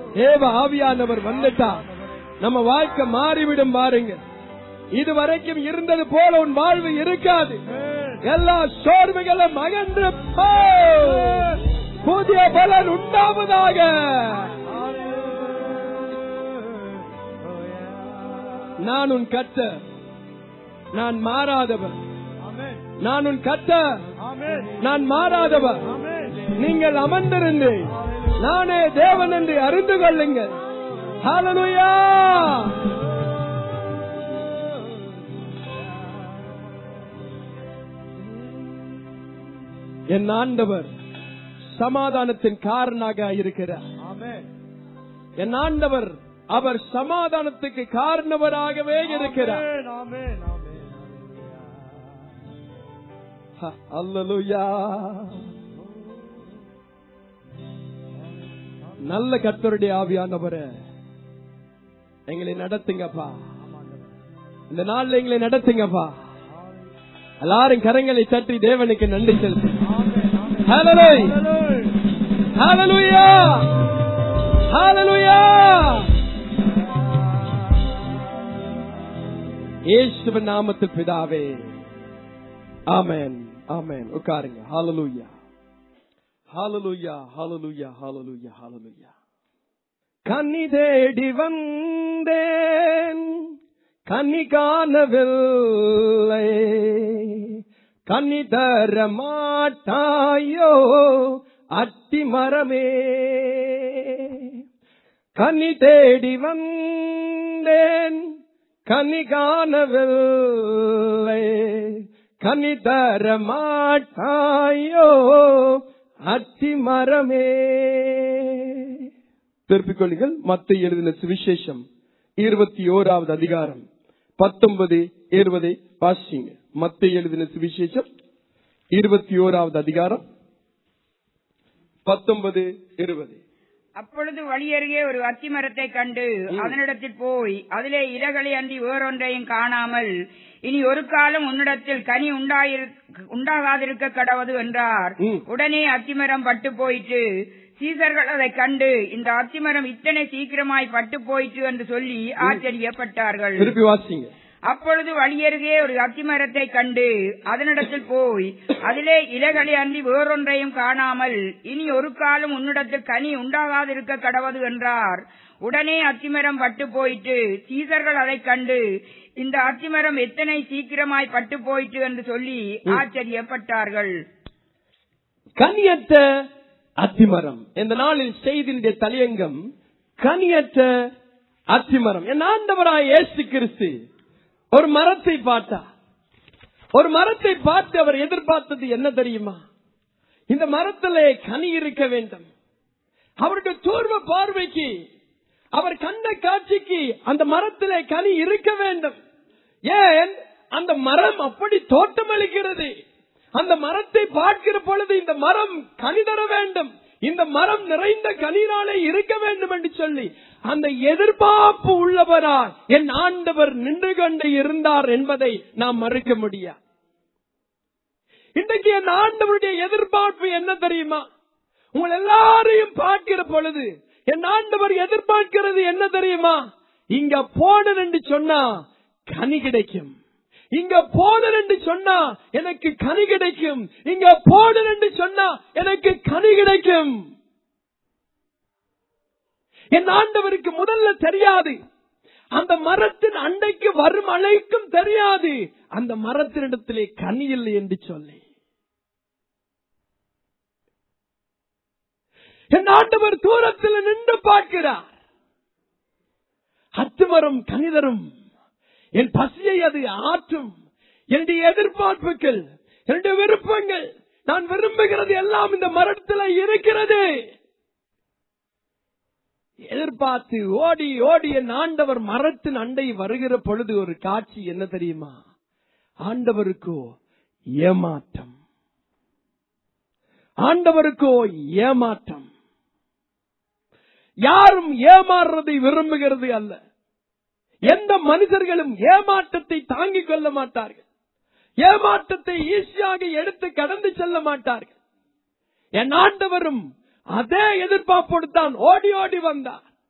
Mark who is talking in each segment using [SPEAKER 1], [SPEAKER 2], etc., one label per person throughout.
[SPEAKER 1] தேவ ஆவியானவர் வந்துட்டா நம்ம வாழ்க்கை மாறிவிடும் பாருங்க இதுவரைக்கும் இருந்தது போல உன் வாழ்வு இருக்காது எல்லா சோர்வுகளும் அகன்று போ. புதிய பலன் உண்டாவதாக நான் உன் கத்த நான் மாறாதவர் நான் உன் கத்த நான் மாறாதவர் நீங்கள் அமர்ந்திருந்து நானே தேவன் என்று அறிந்து கொள்ளுங்கள் ஹalleluya என் ஆண்டவர் சமாதானத்தின் காரணாக இருக்கிறார் என் ஆண்டவர் அவர் சமாதானத்துக்கு காரணவராகவே இருக்கிறார் ஹ, அல்லேலூயா நல்ல கர்த்தருடைய ஆவியானவரே எங்களை நடத்துங்கப்பா இந்த நாள்ல எங்களை நடத்துங்கப்பா எல்லாரும் கரங்களை தட்டி தேவனுக்கு நன்றி செலுத்து ஹalleluya ஹalleluya இயேசுவின் நாமத்தில் பிதாவே ஆமென் ஆமென் உட்காருங்க ஹalleluya ஹalleluya ஹalleluya ஹalleluya ஹalleluya கன்னி தேடி வந்தேன் கன்னி காணவில்லை கன்னி தர மாட்டாயோ அத்தி மரமே கன்னி தேடி வந்தேன் கன்னி காணவில்லை கன்னி தர மாட்டாயோ அத்தி மரமே திருப்பிக் கொள்ளுங்கள் மத்த எழுதின சுவிசேஷம் இருபத்தி ஓராவது அதிகாரம் பத்தொன்பது இருபதை வாசிங்க மத்த எழுதின சுவிசேஷம் இருபத்தி ஓராவது அதிகாரம் பத்தொன்பது இருபது
[SPEAKER 2] அப்பொழுது வழியருகே ஒரு அத்தி மரத்தை கண்டு அதனிடத்தில் போய் அதிலே இலகளை அன்றி வேறொன்றையும் காணாமல் இனி ஒரு காலம் உன்னிடத்தில் கனி உண்டாயிரு- உண்டாகாதிருக்க கடவது என்றார்
[SPEAKER 1] ம்.
[SPEAKER 2] உடனே அத்திமரம் பட்டு போயிற்று சீசர்கள் அதை கண்டு இந்த அத்திமரம் இத்தனை சீக்கிரமாய் பட்டு போயிற்று என்று சொல்லி ஆச்சரியப்பட்டார்கள்
[SPEAKER 1] திருப்பி வாசிங்க
[SPEAKER 2] அப்பொழுது வழியருகே ஒரு அத்திமரத்தை கண்டு அதனிடத்தில் போய் அதிலே இலைகளை அன்றி வேறொன்றையும் காணாமல் இனி ஒரு காலம் உன்னிடத்தில் கனி உண்டாகாதிருக்க கடவது என்றார் உடனே அத்திமரம் பட்டு போயிட்டு சீசர்கள் அதைக் கண்டு இந்த அத்திமரம் எத்தனை சீக்கிரமாய் பட்டு போயிற்று என்று சொல்லி ஆச்சரியப்பட்டார்கள்
[SPEAKER 1] கனியற்ற அத்திமரம் இந்த நாளில் செய்தினுடைய தலையங்கம் கனியற்ற அத்திமரம் என் ஆண்டவராய் இயேசு கிறிஸ்து ஒரு மரத்தை பார்த்தார் ஒரு மரத்தை பார்த்து அவர் எதிர்பார்த்தது என்ன தெரியுமா இந்த மரத்திலே கனி இருக்க வேண்டும் அவருடைய தூர்வ பார்வைக்கு அவர் கண்ட காட்சிக்கு அந்த மரத்திலே கனி இருக்க வேண்டும் ஏன் அந்த மரம் அப்படி தோட்டமளிக்கிறது அந்த மரத்தை பார்க்கிற பொழுது இந்த மரம் கனி தர வேண்டும் இந்த மரம் நிறைந்த கனினாலே இருக்க வேண்டும் என்று சொல்லி அந்த எதிர்பார்ப்பு உள்ளவரா என் ஆண்டவர் நின்று கொண்டு இருந்தார் என்பதை நாம் மறுக்க முடியாது இன்றைக்கு என் ஆண்டவருடைய எதிர்பார்ப்பு என்ன தெரியுமா உங்கள் எல்லாரையும் பார்க்கிற பொழுது என் ஆண்டவர் எதிர்பார்க்கிறது என்ன தெரியுமா இங்க போனது என்று சொன்னா கனி கிடைக்கும் இங்க போனது என்று சொன்னா எனக்கு கனி கிடைக்கும் இங்க போனது என்று சொன்னா எனக்கு கனி கிடைக்கும் என் ஆண்டவருக்கு முதல்ல தெரியாது அந்த மரத்தின் அண்டைக்கு வரும் அழைக்கும் தெரியாது அந்த மரத்தினிடத்திலே கனி இல்லை என்று சொல்லி என் ஆண்டவர் தூரத்தில் நின்று பார்க்கிறார் அத்துமரம் கனிதரும் என் பசியை அது ஆற்றும் என்னுடைய எதிர்பார்ப்புகள் என்னுடைய விருப்பங்கள் நான் விரும்புகிறது எல்லாம் இந்த மரத்தில் இருக்கிறது எதிர்பார்த்து ஓடி ஓடி என் ஆண்டவர் மரத்தின் அண்டை வருகிற பொழுது ஒரு காட்சி என்ன தெரியுமா ஆண்டவருக்கோ ஏமாற்றம் ஆண்டவருக்கோ ஏமாற்றம் யாரும் ஏமாறுறதை விரும்புகிறது அல்ல எந்த மனிதர்களும் ஏமாற்றத்தை தாங்கிக் கொள்ள மாட்டார்கள் ஏமாற்றத்தை ஈஸியாக எடுத்து கடந்து செல்ல மாட்டார்கள் என் ஆண்டவரும் அதே எதிர்பார்ப்போடு தான் ஓடி ஓடி வந்தார்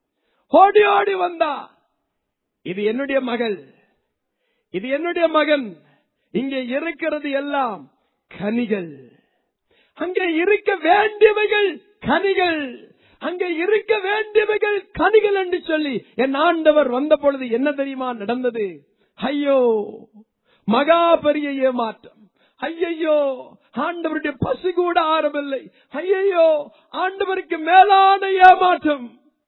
[SPEAKER 1] ஓடி ஓடி வந்தா இது என்னுடைய மகள் இது என்னுடைய மகன் இங்கே இருக்கிறது எல்லாம் கனிகள் அங்கே இருக்க வேண்டியவைகள் கனிகள் அங்கே இருக்க வேண்டியவைகள் கனிகள் என்று சொல்லி என் ஆண்டவர் வந்த பொழுது என்ன தெரியுமா நடந்தது ஐயோ மகா பெரிய ஏமாற்றம் ஐயையோ ஆண்டவருடைய பசு கூட ஆரம்பில்லை ஐயையோ ஆண்டவருக்கு மேலான ஏமாற்றம்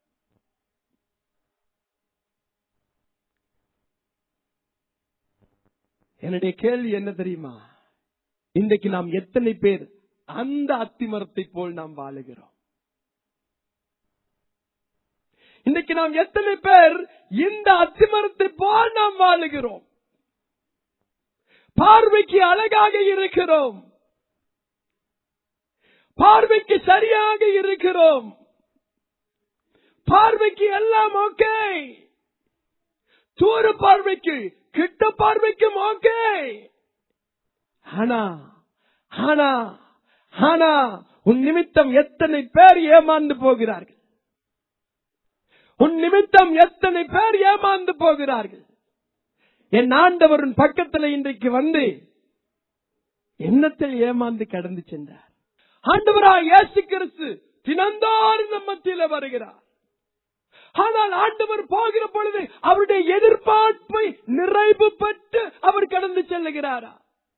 [SPEAKER 1] என்னுடைய கேள்வி என்ன தெரியுமா இன்றைக்கு நாம் எத்தனை பேர் அந்த அத்திமரத்தை போல் நாம் வாழுகிறோம் இன்றைக்கு நாம் எத்தனை பேர் இந்த அத்திமரத்தை போல் நாம் வாழுகிறோம் பார்வைக்கு அழகாக இருக்கிறோம் பார்வைக்கு சரியாக இருக்கிறோம் பார்வைக்கு எல்லாம் ஓகே தூர பார்வைக்கு கிட்ட பார்வைக்கும் ஓகே ஆனா ஆனா ஆனா உன் நிமித்தம் எத்தனை பேர் ஏமாந்து போகிறார்கள் உன் நிமித்தம் எத்தனை பேர் ஏமாந்து போகிறார்கள் என் ஆண்டவரின் பக்கத்துல இன்றைக்கு வந்து எண்ணத்தில் ஏமாந்து கடந்து சென்றார் ஆண்டவரா இயேசு கிறிஸ்து தினந்தோறும் நம்ம மத்தியில வருகிறார் ஆனால் ஆண்டவர் போகிற பொழுது அவருடைய எதிர்பார்ப்பை நிறைவு பெற்று அவர் கடந்து செல்லுகிறாரா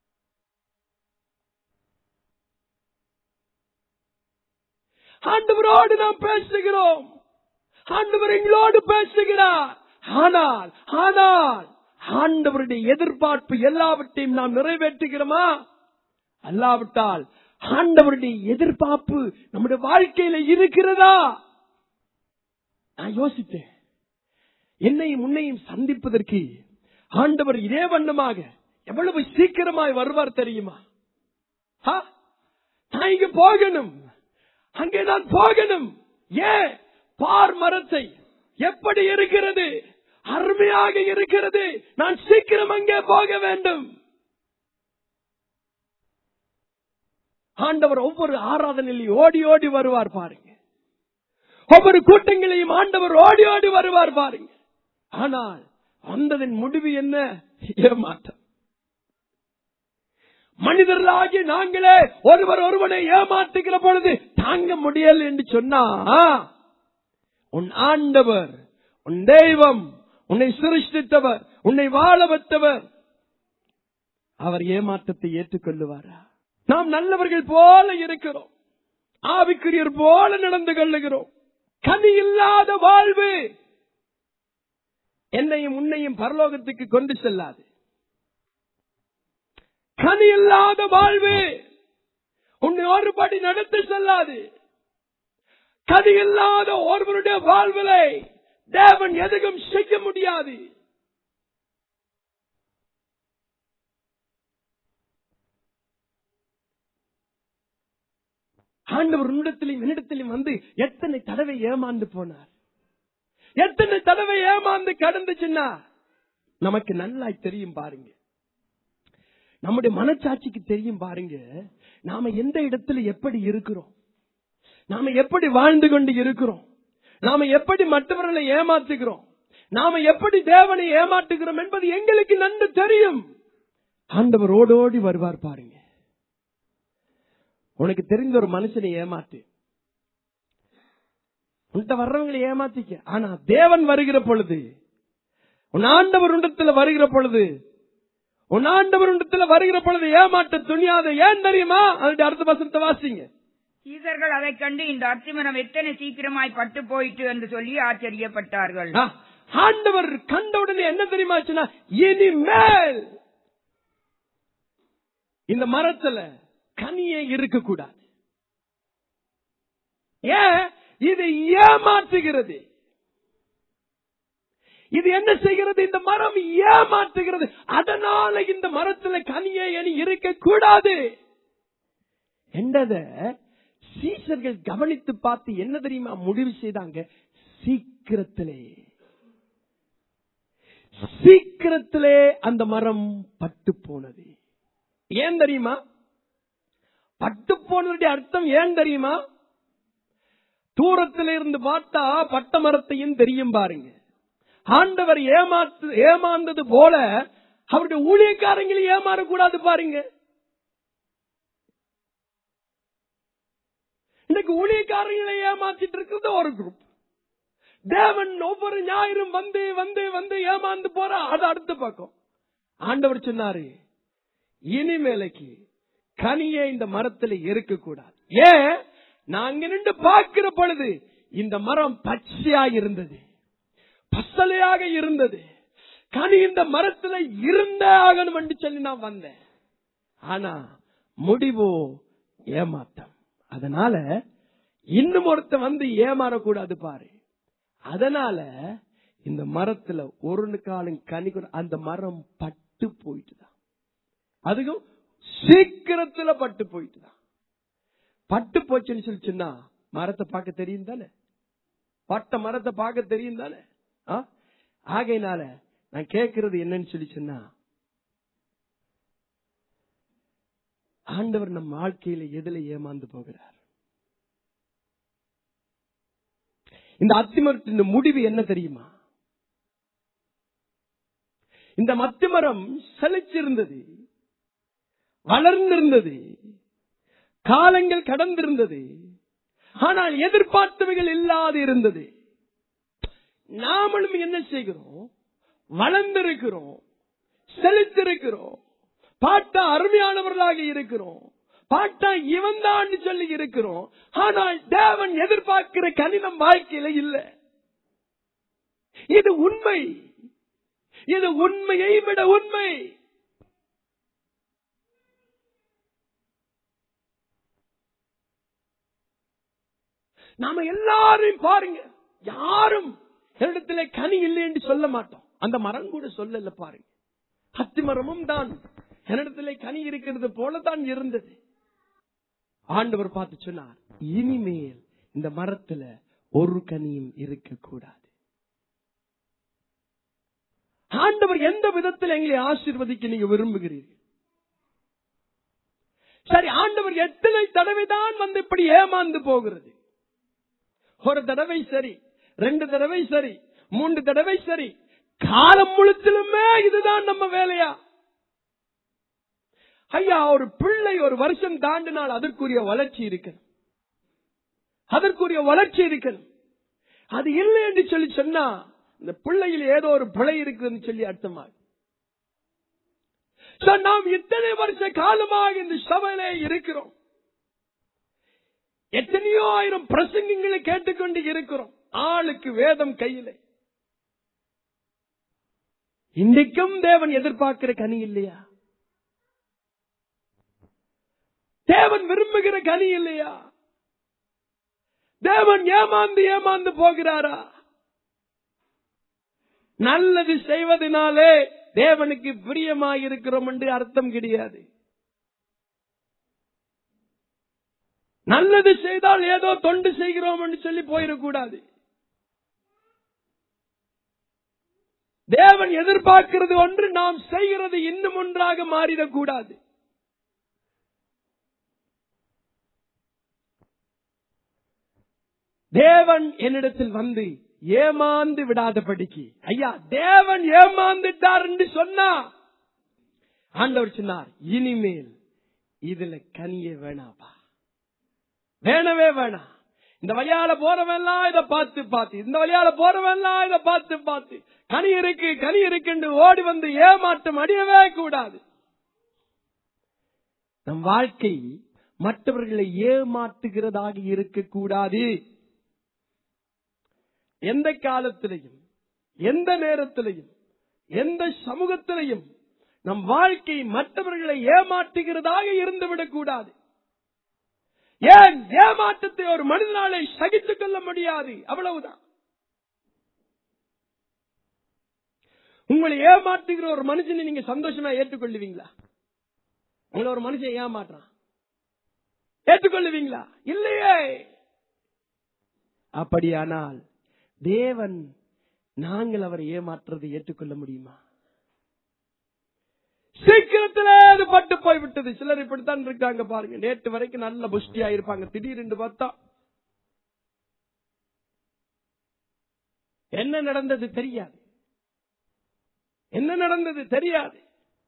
[SPEAKER 1] ஆண்டவரோடு நாம் பேசுகிறோம் ஆண்டவர் எங்களோடு பேசுகிறார் ஆனால் ஆனால் ஆண்டவருடைய எதிர்பார்ப்பு எல்லாவற்றையும் நாம் நிறைவேற்றுகிறோமா அல்லாவிட்டால் ஆண்டவருடைய எதிர்பார்ப்பு நம்முடைய வாழ்க்கையில இருக்கிறதா நான் யோசித்தேன் என்னையும் உன்னையும் சந்திப்பதற்கு ஆண்டவர் இதே வண்ணமாக எவ்வளவு சீக்கிரமாய் வருவார் தெரியுமா ஆ? நான் இங்க போகணும் அங்கே நான் போகணும் ஏன் பார் மரத்தை எப்படி இருக்கிறது அருமையாக இருக்கிறது நான் சீக்கிரம் அங்கே போக வேண்டும் ஆண்டவர் ஒவ்வொரு ஆராதனையிலையும் ஓடி ஓடி வருவார் பாருங்க ஒவ்வொரு கூட்டங்களையும் ஆண்டவர் ஓடி ஓடி வருவார் பாருங்க ஆனால் வந்ததின் முடிவு என்ன ஏமாற்றம் மனிதர்களாகி நாங்களே ஒருவர் ஒருவனை ஏமாற்றுகிற பொழுது தாங்க முடியல என்று சொன்னா உன் ஆண்டவர் உன் தெய்வம் உன்னை சிருஷ்டித்தவர் உன்னை வாழ வைத்தவர் அவர் ஏமாற்றத்தை ஏற்றுக்கொள்ளுவாரா நாம் நல்லவர்கள் போல இருக்கிறோம் ஆவிக்குரியர் போல நடந்து கொள்ளுகிறோம் கனி இல்லாத வாழ்வு என்னையும் உன்னையும் பரலோகத்துக்கு கொண்டு செல்லாது கனி இல்லாத வாழ்வு உன்னை ஒருபடி நடத்தி செல்லாது கனி இல்லாத ஒருவருடைய வாழ்விலை தேவன் எதுவும் செய்ய முடியாது ஆண்டவர் உன்னிடத்திலும் என்னிடத்திலும் வந்து எத்தனை தடவை ஏமாந்து போனார் எத்தனை தடவை ஏமாந்து கடந்துச்சுன்னா நமக்கு நல்லாய் தெரியும் பாருங்க நம்முடைய மனச்சாட்சிக்கு தெரியும் பாருங்க நாம எந்த இடத்துல எப்படி இருக்கிறோம் நாம எப்படி வாழ்ந்து கொண்டு இருக்கிறோம் நாம எப்படி மற்றவர்களை ஏமாற்றுகிறோம் நாம எப்படி தேவனை ஏமாற்றுகிறோம் என்பது எங்களுக்கு நன்கு தெரியும் ஆண்டவர் ஓடோடி வருவார் பாருங்க உனக்கு தெரிந்த ஒரு மனுஷனை ஏமாத்து உன்கிட்ட வர்றவங்களை ஏமாத்திக்க ஆனா தேவன் வருகிற பொழுது உன் ஆண்டவர் உண்டத்துல வருகிற பொழுது உன் ஆண்டவர் உண்டத்துல வருகிற பொழுது ஏமாற்ற துணியாத ஏன் தெரியுமா அதனுடைய அடுத்த வசனத்தை வாசிங்க
[SPEAKER 2] சீசர்கள் அதைக் கண்டு இந்த அத்திமரம் எத்தனை சீக்கிரமாய் பட்டு போயிட்டு என்று சொல்லி ஆச்சரியப்பட்டார்கள்
[SPEAKER 1] ஆ, ஆண்டவர் கண்ட உடனே என்ன தெரியுமா ஆச்சுன்னா, இனிமேல் இந்த மரத்துல கனியே இருக்கக்கூடாது ஏன் இது ஏமாற்றுகிறது இது என்ன செய்கிறது இந்த மரம் ஏமாற்றுகிறது அதனால இந்த மரத்துல கனியே இனி இருக்கக்கூடாது என்றத சீசர்கள் கவனித்து பார்த்து என்ன தெரியுமா முடிவு செய்தாங்க சீக்கிரத்திலே சீக்கிரத்திலே அந்த மரம் பட்டு போனது ஏன் தெரியுமா பட்டு போனதுடைய அர்த்தம் ஏன் தெரியுமா தூரத்துல இருந்து பார்த்தா பட்ட மரத்தையும் தெரியும் பாருங்க ஆண்டவர் ஏமாத்து ஏமாந்தது போல அவருடைய ஊழியக்காரங்களை ஏமாறக்கூடாது பாருங்க இன்னைக்கு ஊழியக்காரங்களை ஏமாத்திட்டு இருக்கிறது ஒரு குரூப் தேவன் ஒவ்வொரு ஞாயிறும் வந்து வந்து வந்து ஏமாந்து போறா அது அடுத்த பக்கம் ஆண்டவர் சொன்னாரு இனிமேலைக்கு கனியே இந்த மரத்துல இருக்க கூடாது ஏன் நாங்க நின்று பார்க்கிற பொழுது இந்த மரம் பச்சையா இருந்தது பசலையாக இருந்தது கனி இந்த மரத்துல இருந்தே ஆகணும் என்று சொல்லி நான் வந்தேன் ஆனா முடிவோ ஏமாத்தம் அதனால இன்னும் ஒருத்த வந்து ஏமாறக்கூடாது பாரு அதனால இந்த மரத்துல ஒரு காலம் கனி கூட அந்த மரம் பட்டு போயிட்டுதான் அதுக்கும் சீக்கிரத்துல பட்டு போயிட்டுதான் பட்டு போச்சுன்னு சொல்லி சொன்னா மரத்தை பார்க்க தெரியும் தானே பட்ட மரத்தை பார்க்க தெரியும் தானே ஆ? ஆகையினால நான் கேட்கறது என்னன்னு சொல்லி சொன்னா ஆண்டவர் நம் வாழ்க்கையில எதுல ஏமாந்து போகிறார் இந்த அத்திமரத்தின் முடிவு என்ன தெரியுமா இந்த மத்திமரம் செழிச்சிருந்தது வளர்ந்திருந்தது காலங்கள் கடந்திருந்தது ஆனால் எதிர்பார்த்தவைகள் இல்லாது இருந்தது நாமளும் என்ன செய்கிறோம் வளர்ந்திருக்கிறோம் செழித்திருக்கிறோம் பாட்டா அருமையானவர்களாக இருக்கிறோம் பாட்டா இவன் தான் சொல்லி இருக்கிறோம் ஆனால் தேவன் எதிர்பார்க்கிற கனிதம் வாழ்க்கையில இல்ல இது உண்மை இது உண்மையை விட உண்மை நாம எல்லாரையும் பாருங்க யாரும் இடத்துல கனி இல்லை என்று சொல்ல மாட்டோம் அந்த மரம் கூட சொல்லல பாருங்க அத்தி மரமும் தான் என்னிடத்துல கனி இருக்கிறது போலதான் இருந்தது ஆண்டவர் பார்த்து சொன்னார் இனிமேல் இந்த மரத்துல ஒரு கனியும் இருக்கக்கூடாது ஆண்டவர் எந்த விதத்தில் எங்களை ஆசீர்வதிக்க நீங்க விரும்புகிறீர்கள் சரி ஆண்டவர் எத்தனை தடவை தான் வந்து இப்படி ஏமாந்து போகிறது ஒரு தடவை சரி ரெண்டு தடவை சரி மூன்று தடவை சரி காலம் முழுத்திலுமே இதுதான் நம்ம வேலையா ஐயா ஒரு பிள்ளை ஒரு வருஷம் தாண்டினால் அதற்குரிய வளர்ச்சி இருக்கணும் அதற்குரிய வளர்ச்சி இருக்கணும் அது இல்லை என்று சொல்லி சொன்னா இந்த பிள்ளையில் ஏதோ ஒரு பிழை இருக்குதுன்னு சொல்லி அர்த்தமாகும் So, நாம் இத்தனை வருஷ காலமாக இந்த சபையிலே இருக்கிறோம் எத்தனையோ ஆயிரம் பிரசங்கங்களை கேட்டுக்கொண்டு இருக்கிறோம் ஆளுக்கு வேதம் கையிலே இன்றைக்கும் தேவன் எதிர்பார்க்கிற கனி இல்லையா தேவன் விரும்புகிற கனி இல்லையா தேவன் ஏமாந்து ஏமாந்து போகிறாரா நல்லது செய்வதனாலே தேவனுக்கு பிரியமாக இருக்கிறோம் என்று அர்த்தம் கிடையாது நல்லது செய்தால் ஏதோ தொண்டு செய்கிறோம் என்று சொல்லி போயிடக்கூடாது தேவன் எதிர்பார்க்கிறது ஒன்று நாம் செய்கிறது இன்னும் ஒன்றாக மாறிடக்கூடாது தேவன் என்னிடத்தில் வந்து ஏமாந்து விடாதபடிக்கு ஐயா தேவன் ஏமாந்துட்டார் என்று சொன்னா ஆண்டவர் சொன்னார் இனிமேல் இதுல கனியே வேணாப்பா வேணவே வேணாம் இந்த வழியால போறவெல்லாம் இதை பார்த்து பார்த்து இந்த வழியால போறவெல்லாம் இதை பார்த்து பார்த்து கனி இருக்கு கனி இருக்குன்னு ஓடி வந்து ஏமாற்றம் அடியவே கூடாது நம் வாழ்க்கை மற்றவர்களை ஏமாற்றுகிறதாக இருக்கக்கூடாது எந்த காலத்திலையும் எந்த நேரத்திலையும் எந்த சமூகத்திலையும் நம் வாழ்க்கை மற்றவர்களை ஏமாற்றுகிறதாக இருந்துவிடக் கூடாது ஏன் ஏமாற்றத்தை ஒரு மனிதனாலே சகித்துக் கொள்ள முடியாது அவ்வளவுதான் உங்களை ஏமாற்றுகிற ஒரு மனுஷனை நீங்க சந்தோஷமா ஏற்றுக்கொள்ளுவீங்களா உங்களை ஒரு மனுஷன் ஏமாற்றான் ஏற்றுக்கொள்ளுவீங்களா இல்லையே அப்படியானால் தேவன் நாங்கள் அவரை ஏமாற்றுறதை ஏற்றுக்கொள்ள முடியுமா சீக்கிரத்திலே அது பட்டு போய்விட்டது சிலர் இப்படித்தான் இருக்காங்க பாருங்க நேற்று வரைக்கும் நல்ல புஷ்டியா இருப்பாங்க திடீரென்று பார்த்தா என்ன நடந்தது தெரியாது என்ன நடந்தது தெரியாது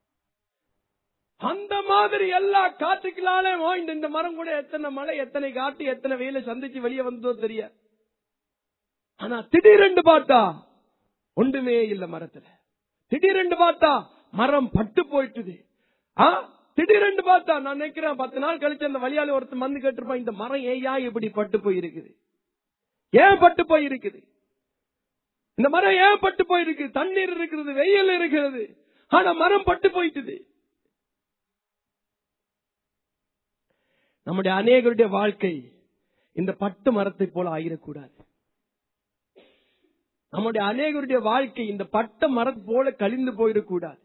[SPEAKER 1] அந்த மாதிரி எல்லா காற்றுக்களாலே வாய்ந்த இந்த மரம் கூட எத்தனை மழை எத்தனை காட்டு எத்தனை வெயில சந்திச்சு வெளியே வந்ததோ தெரியாது ஆனா திடீரென்று பார்த்தா ஒன்றுமே இல்ல மரத்துல திடீரென்று பார்த்தா மரம் பட்டு போயிட்டுது ஆ திடீரென்று பார்த்தா நான் நினைக்கிறேன் பத்து நாள் கழிச்சு அந்த வழியால ஒருத்தர் வந்து கேட்டிருப்பான் இந்த மரம் ஏயா இப்படி பட்டு போயிருக்குது ஏன் பட்டு போயிருக்குது இந்த மரம் ஏன் பட்டு போயிருக்கு தண்ணீர் இருக்கிறது வெயில் இருக்கிறது ஆனா மரம் பட்டு போயிட்டுது நம்முடைய அநேகருடைய வாழ்க்கை இந்த பட்டு மரத்தை போல ஆயிடக்கூடாது நம்முடைய அநேகருடைய வாழ்க்கை இந்த பட்ட மரத்தை போல கழிந்து போயிடக்கூடாது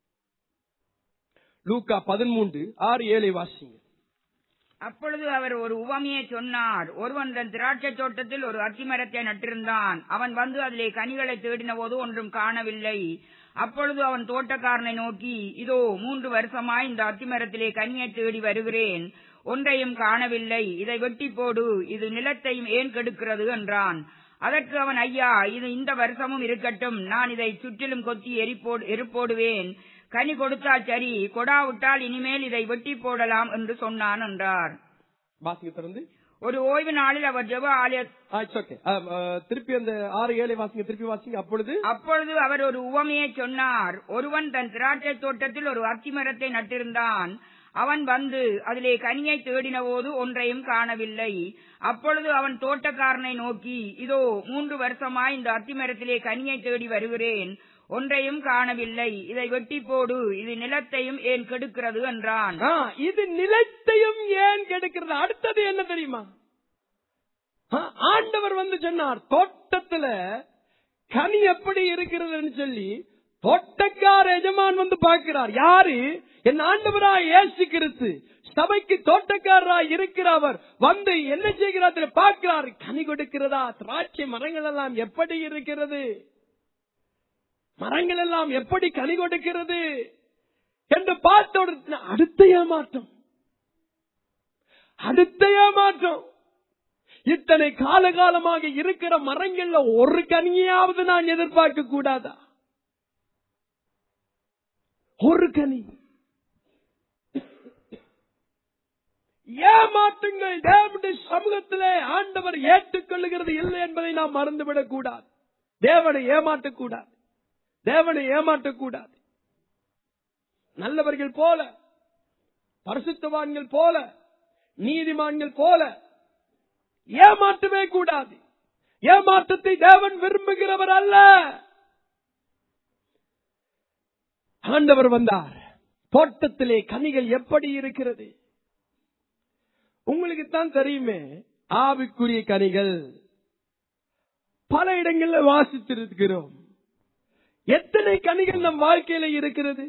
[SPEAKER 1] லூக்கா பதிமூன்று ஆறு ஏழை வாசிங்க
[SPEAKER 2] அப்பொழுது அவர் ஒரு உவமையை சொன்னார் ஒருவன் தன் திராட்சை தோட்டத்தில் ஒரு அத்திமரத்தை நட்டிருந்தான் அவன் வந்து அதிலே கனிகளை தேடின போது ஒன்றும் காணவில்லை அப்பொழுது அவன் தோட்டக்காரனை நோக்கி இதோ மூன்று வருஷமாய் இந்த அத்திமரத்திலே கனியை தேடி வருகிறேன் ஒன்றையும் காணவில்லை இதை வெட்டி போடு இது நிலத்தையும் ஏன் கெடுக்கிறது என்றான் அதற்கு அவன் ஐயா இது இந்த வருஷமும் இருக்கட்டும் நான் இதை சுற்றிலும் கொத்தி எரிப்போடு எரிப்போடுவேன் கனி கொடுத்தால் சரி கொடாவிட்டால் இனிமேல் இதை வெட்டி போடலாம் என்று சொன்னான் என்றார்
[SPEAKER 1] வாசிங்க திறந்து
[SPEAKER 2] ஒரு ஓய்வு நாளில் அவர் ஜெப ஆலய
[SPEAKER 1] ஆ, it's okay. ஆ, ஆ, திருப்பி அந்த ஆறு ஏழை வாசிங்க திருப்பி வாசிங்க அப்பொழுது
[SPEAKER 2] அப்பொழுது அவர் ஒரு உவமையை சொன்னார் ஒருவன் தன் திராட்சை தோட்டத்தில் ஒரு அத்திமரத்தை நட்டிருந்தான் அவன் வந்து அதிலே கனியை தேடினபோது ஒன்றையும் காணவில்லை அப்பொழுது அவன் தோட்டக்காரனை நோக்கி இதோ மூன்று வருஷமாய் இந்த அத்திமரத்திலே கனியை தேடி வருகிறேன் ஒன்றையும் காணவில்லை இதை வெட்டி போடு இது நிலத்தையும் ஏன் கெடுக்கிறது என்றான்
[SPEAKER 1] ஆ, இது நிலத்தையும் ஏன் கெடுக்கிறது அடுத்தது என்ன தெரியுமா ஆ, ஆண்டவர் வந்து சொன்னார் தோட்டத்துல கனி எப்படி இருக்கிறதுன்னு சொல்லி தோட்டக்கார எஜமான் வந்து பார்க்கிறார் யாரு என் ஆண்டவராய் இயேசு கிறிஸ்து சபைக்கு தோட்டக்காரராய் இருக்கிறவர் வந்து என்ன செய்கிறார் தெரியுமா? பார்க்கிறார் கனி கொடுக்கிறதா திராட்சை மரங்கள் எல்லாம் எப்படி இருக்கிறது மரங்கள் எல்லாம் எப்படி கனி கொடுக்கிறது என்று பார்த்த உடனே அடுத்த ஏமாற்றம் அடுத்த ஏமாற்றம் இத்தனை காலகாலமாக இருக்கிற மரங்கள்ல ஒரு கனியாவது நான் எதிர்பார்க்க கூடாதா ஒரு கனி ஏமாற்றுங்கள் தேவனுடைய சமூகத்திலே ஆண்டவர் ஏற்றுக்கொள்ளுகிறது இல்லை என்பதை நாம் மறந்துவிடக் கூடாது தேவனை ஏமாற்றக்கூடாது தேவனை ஏமாற்றக்கூடாது நல்லவர்கள் போல பரிசுத்தவான்கள் போல நீதிமான்கள் போல ஏமாற்றவே கூடாது ஏமாற்றத்தை தேவன் விரும்புகிறவர் அல்ல ஆண்டவர் வந்தார் தோட்டத்திலே கனிகள் எப்படி இருக்கிறது உங்களுக்கு தான் தெரியுமே ஆவிக்குரிய கனிகள் பல இடங்கள்ல வாசித்திருக்கிறோம் எத்தனை கனிகள் நம் வாழ்க்கையில இருக்கிறது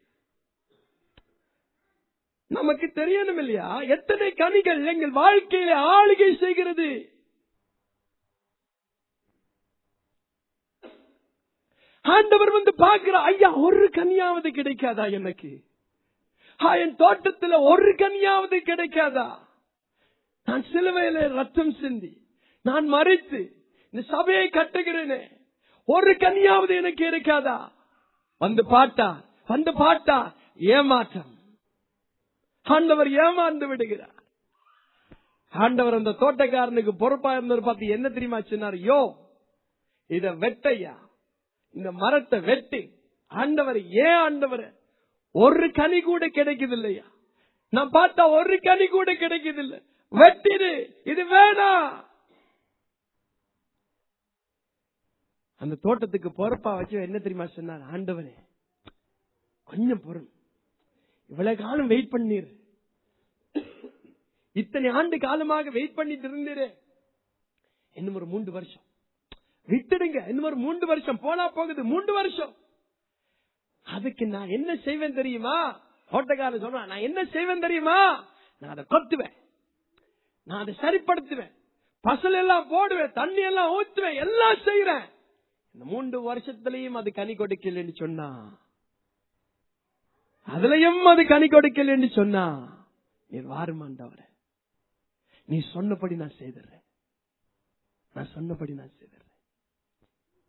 [SPEAKER 1] நமக்கு தெரியணும் இல்லையா எத்தனை கனிகள் எங்கள் வாழ்க்கையில ஆளுகை செய்கிறது ஆண்டவர் வந்து பார்க்கிற ஐயா ஒரு கனியாவது கிடைக்காதா எனக்கு ஆ, என் தோட்டத்துல ஒரு கனியாவது கிடைக்காதா நான் சிலுவையில ரத்தம் சிந்தி நான் மறித்து இந்த சபையை கட்டுகிறேனே ஒரு கனியாவது எனக்கு இருக்காதா வந்து பாட்டா வந்து பாட்டா ஏமாற்றம் ஆண்டவர் ஏமாந்து விடுகிறார் ஆண்டவர் அந்த தோட்டக்காரனுக்கு பொறுப்பா இருந்தவர் பார்த்து என்ன தெரியுமா சொன்னார் யோ இத வெட்டையா இந்த மரத்தை வெட்டி ஆண்டவர் ஏன் ஆண்டவர் ஒரு கனி கூட கிடைக்குது இல்லையா நான் பார்த்தா ஒரு கனி கூட கிடைக்குது இல்ல வெட்டிடு இது வேணாம் அந்த தோட்டத்துக்கு பொறுப்பா வச்சு என்ன தெரியுமா சொன்னார் ஆண்டவனே கொஞ்சம் பொருள் இவ்வளவு காலம் வெயிட் பண்ணீர் இத்தனை ஆண்டு காலமாக வெயிட் பண்ணிட்டு இருந்தீரே இன்னும் ஒரு மூன்று வருஷம் விட்டுடுங்க இன்னும் ஒரு மூன்று வருஷம் போனா போகுது மூன்று வருஷம் அதுக்கு நான் என்ன செய்வேன் தெரியுமா தோட்டக்காரன் சொல்றான் நான் என்ன செய்வேன் தெரியுமா நான் அதை கொத்துவேன் நான் அதை சரிப்படுத்துவேன் பசல் எல்லாம் போடுவேன் தண்ணி எல்லாம் ஊத்துவேன் எல்லாம் செய்யறேன் இந்த மூன்று வருஷத்திலையும் அது கனி கொடுக்கலன்னு சொன்னா அதுலயும் அது கனி கொடுக்கலன்னு சொன்னா நீர் வாருமாண்டவர நீ சொன்னபடி நான் செய்துறேன் நான் சொன்னபடி நான் செய்துறேன்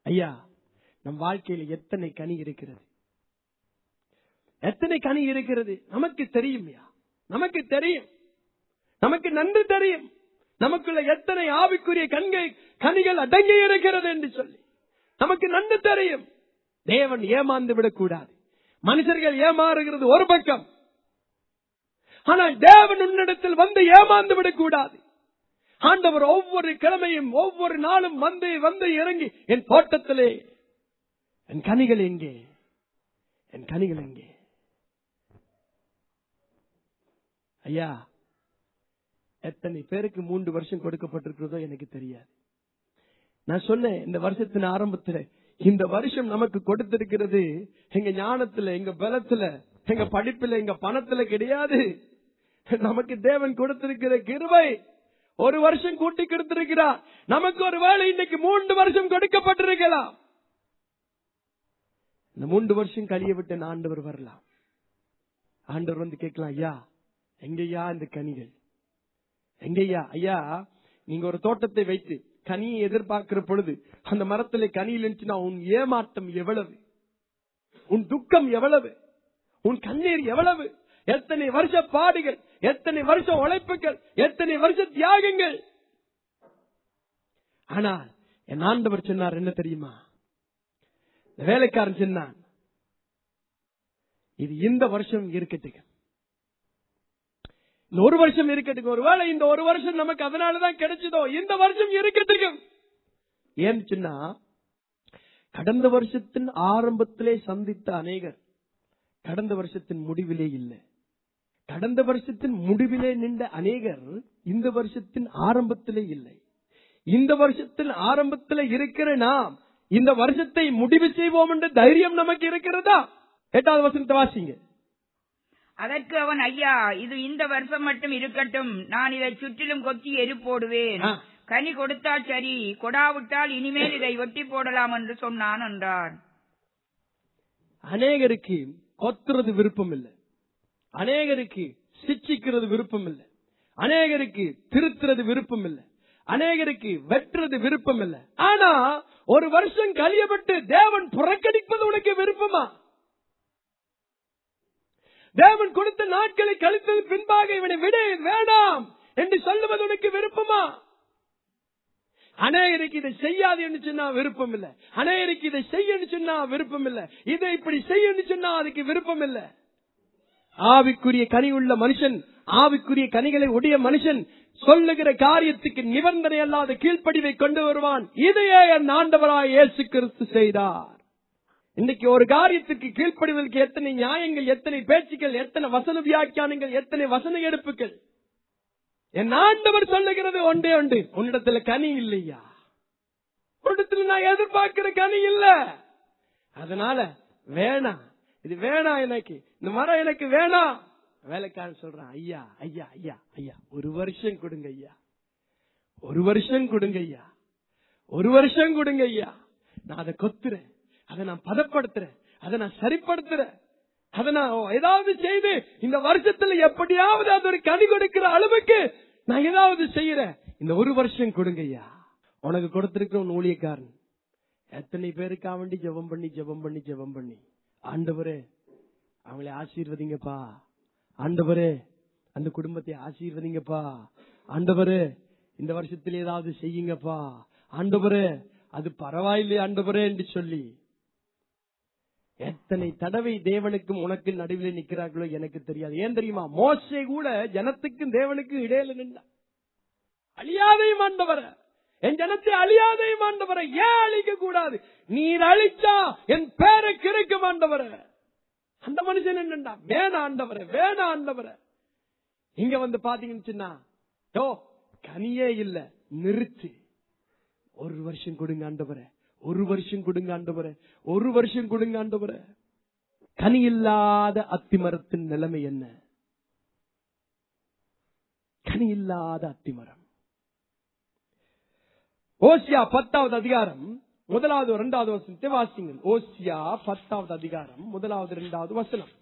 [SPEAKER 1] ஐயா நம் வாழ்க்கையில எத்தனை கனி இருக்கிறது எத்தனை கனி இருக்கிறது நமக்கு தெரியும் ஐயா நமக்கு தெரியும் நமக்கு நன்கு தெரியும் நமக்குள்ள எத்தனை ஆவிக்குரிய கண்கள் கனிகள் அடங்கி இருக்கிறது என்று சொல்லி நமக்கு நன்கு தெரியும் தேவன் ஏமாந்து விடக்கூடாது மனுஷர்கள் ஏமாறுகிறது ஒரு பக்கம் ஆனால் தேவன் உன்னிடத்தில் வந்து ஏமாந்து விடக்கூடாது ஆண்டவர் ஒவ்வொரு கிழமையும் ஒவ்வொரு நாளும் வந்து வந்து இறங்கி என் தோட்டத்திலே என் கனிகள் எங்கே என் கனிகள் எங்கே ஐயா எத்தனை பேருக்கு மூன்று வருஷம் கொடுக்கப்பட்டிருக்கிறதோ எனக்கு தெரியாது நான் சொன்னேன் இந்த வருஷத்தின் ஆரம்பத்துல இந்த வருஷம் நமக்கு கொடுத்திருக்கிறது எங்க ஞானத்துல எங்க பலத்துல எங்க படிப்புல எங்க பணத்துல கிடையாது நமக்கு தேவன் கொடுத்திருக்கிற கிருபை ஒரு வருஷம் கூட்டி கொடுத்திருக்கிறார் நமக்கு ஒரு வேளை இன்னைக்கு மூன்று வருஷம் கொடுக்கப்பட்டிருக்கலாம் இந்த மூன்று வருஷம் கழிய விட்டு ஆண்டவர் வரலாம் ஆண்டவர் வந்து கேட்கலாம் ஐயா எங்கய்யா இந்த கனிகள் எங்கய்யா ஐயா நீங்க ஒரு தோட்டத்தை வைத்து கனியை எதிர்பார்க்கிற பொழுது அந்த மரத்துல கனி இருந்துச்சுன்னா உன் ஏமாட்டம் எவ்வளவு உன் துக்கம் எவ்வளவு உன் கண்ணீர் எவ்வளவு எத்தனை வருஷ பாடுகள் எத்தனை வருஷ உழைப்புகள் எத்தனை வருஷ தியாகங்கள் ஆனால் என் ஆண்டவர் சொன்னார் என்ன தெரியுமா இந்த வேலைக்காரன் சொன்னான் இது இந்த வருஷம் இருக்கட்டும் இந்த ஒரு வருஷம் இருக்கட்டும் ஒருவேளை இந்த ஒரு வருஷம் நமக்கு அதனாலதான் கிடைச்சதோ இந்த வருஷம் இருக்கட்டும் ஏன்னு சொன்னா கடந்த வருஷத்தின் ஆரம்பத்திலே சந்தித்த அநேகர் கடந்த வருஷத்தின் முடிவிலே இல்லை கடந்த வருஷத்தின் முடிவிலே நின்ற அநேகர் இந்த வருஷத்தின் ஆரம்பத்திலே இல்லை இந்த வருஷத்தின் ஆரம்பத்திலே இருக்கிற நாம் இந்த வருஷத்தை முடிவு செய்வோம் என்ற தைரியம் நமக்கு இருக்கிறதா எட்டாவது வருஷத்தை வாசிங்க
[SPEAKER 2] அதற்கு அவன் ஐயா இது இந்த வருஷம் மட்டும் இருக்கட்டும் நான் இதை சுற்றிலும் கொத்தி எரு போடுவேன்
[SPEAKER 1] ஆ.
[SPEAKER 2] கனி கொடுத்தால் சரி கொடாவிட்டால் இனிமேல் இதை வெட்டி போடலாம் என்று சொன்னான் என்றான்
[SPEAKER 1] அநேகருக்கு கொத்துறது விருப்பம் இல்லை அநேகருக்கு சிச்சிக்கிறது விருப்பம் இல்லை அநேகருக்கு திருத்துறது விருப்பம் இல்லை அநேகருக்கு வெட்டுறது விருப்பம் இல்லை ஆனா ஒரு வருஷம் கழியப்பட்டு தேவன் புறக்கணிப்பது உனக்கு விருப்பமா தேவன் கொடுத்த நாட்களை கழித்தது பின்பாக இவனை விட வேண்டாம் என்று சொல்லுவது உனக்கு விருப்பமா அநேகருக்கு இதை செய்யாது என்று சொன்னா விருப்பம் இல்ல அநேகருக்கு இதை செய்யன்னு சொன்னா விருப்பம் இல்ல இதை இப்படி செய்யன்னு சொன்னா அதுக்கு விருப்பம் இல்ல ஆவிக்குரிய கனி உள்ள மனுஷன் ஆவிக்குரிய கனிகளை உடைய மனுஷன் சொல்லுகிற காரியத்துக்கு நிபந்தனை அல்லாத கீழ்ப்படிவை கொண்டு வருவான் இதையே என் ஆண்டவராய் இயேசு கிறிஸ்து செய்தார் இன்னைக்கு ஒரு காரியத்துக்கு கீழ்ப்படிவதற்கு எத்தனை நியாயங்கள் எத்தனை பேச்சுக்கள் எத்தனை வசன வியாக்கியானங்கள் எத்தனை வசன எடுப்புகள் என் ஆண்டவர் சொல்லுகிறது ஒன்றே உண்டு உன்னிடத்துல கனி இல்லையா உன்னிடத்துல நான் எதிர்பார்க்கிற கனி இல்ல அதனால வேணாம் இது வேணாம் எனக்கு இந்த மரம் எனக்கு வேணாம் வேலைக்காரன் சொல்றான் ஐயா ஐயா ஐயா ஐயா ஒரு வருஷம் கொடுங்க ஐயா ஒரு வருஷம் கொடுங்க ஐயா ஒரு வருஷம் கொடுங்க ஐயா நான் அதை கொத்துறேன் அதை நான் பதப்படுத்துறேன் அதை நான் சரிப்படுத்துறேன் அதை நான் ஏதாவது செய்து இந்த வருஷத்துல எப்படியாவது அது ஒரு கனி கொடுக்கிற அளவுக்கு நான் ஏதாவது செய்யறேன் இந்த ஒரு வருஷம் கொடுங்க ஐயா உனக்கு கொடுத்திருக்கிற உன் ஊழியக்காரன் எத்தனை பேருக்கா வேண்டி ஜெபம் பண்ணி ஜெபம் பண்ணி ஜெபம் பண்ணி ஆண்டவரே அவங்களை ஆசீர்வதிங்கப்பா ஆண்டவரே அந்த குடும்பத்தை ஆசீர்வதிங்கப்பா ஆண்டவரே இந்த வருஷத்துல ஏதாவது செய்யுங்கப்பா ஆண்டவரே அது பரவாயில்லை ஆண்டவரே என்று சொல்லி எத்தனை தடவை தேவனுக்கும் உனக்கு நடுவில் நிக்கிறார்களோ எனக்கு தெரியாது ஏன் தெரியுமா மோசே கூட ஜனத்துக்கும் தேவனுக்கும் இடையில நின்றா அழியாதையும் ஆண்டவர என் ஜனத்தை அழியாதையும் ஆண்டவர ஏன் அழிக்க கூடாது நீர் அழிச்சா என் பேரை கிடைக்கும் ஆண்டவர அந்த மனுஷன் என்னண்டா வேணா ஆண்டவர வேணா ஆண்டவர இங்க வந்து பாத்தீங்கன்னு சொன்னா யோ கனியே இல்ல நிறுத்து ஒரு வருஷம் கொடுங்க ஆண்டவரே ஒரு வருஷம் கொடுங்க ஆண்டவரே ஒரு வருஷம் கொடுங்க ஆண்டவரே கனி இல்லாத அத்திமரத்தின் நிலைமை என்ன கனி இல்லாத அத்திமரம் ஓசியா பத்தாவது அதிகாரம் முதலாவது இரண்டாவது வசனத்தை வாசிங்கள் ஓசியா பத்தாவது அதிகாரம் முதலாவது இரண்டாவது வசனம்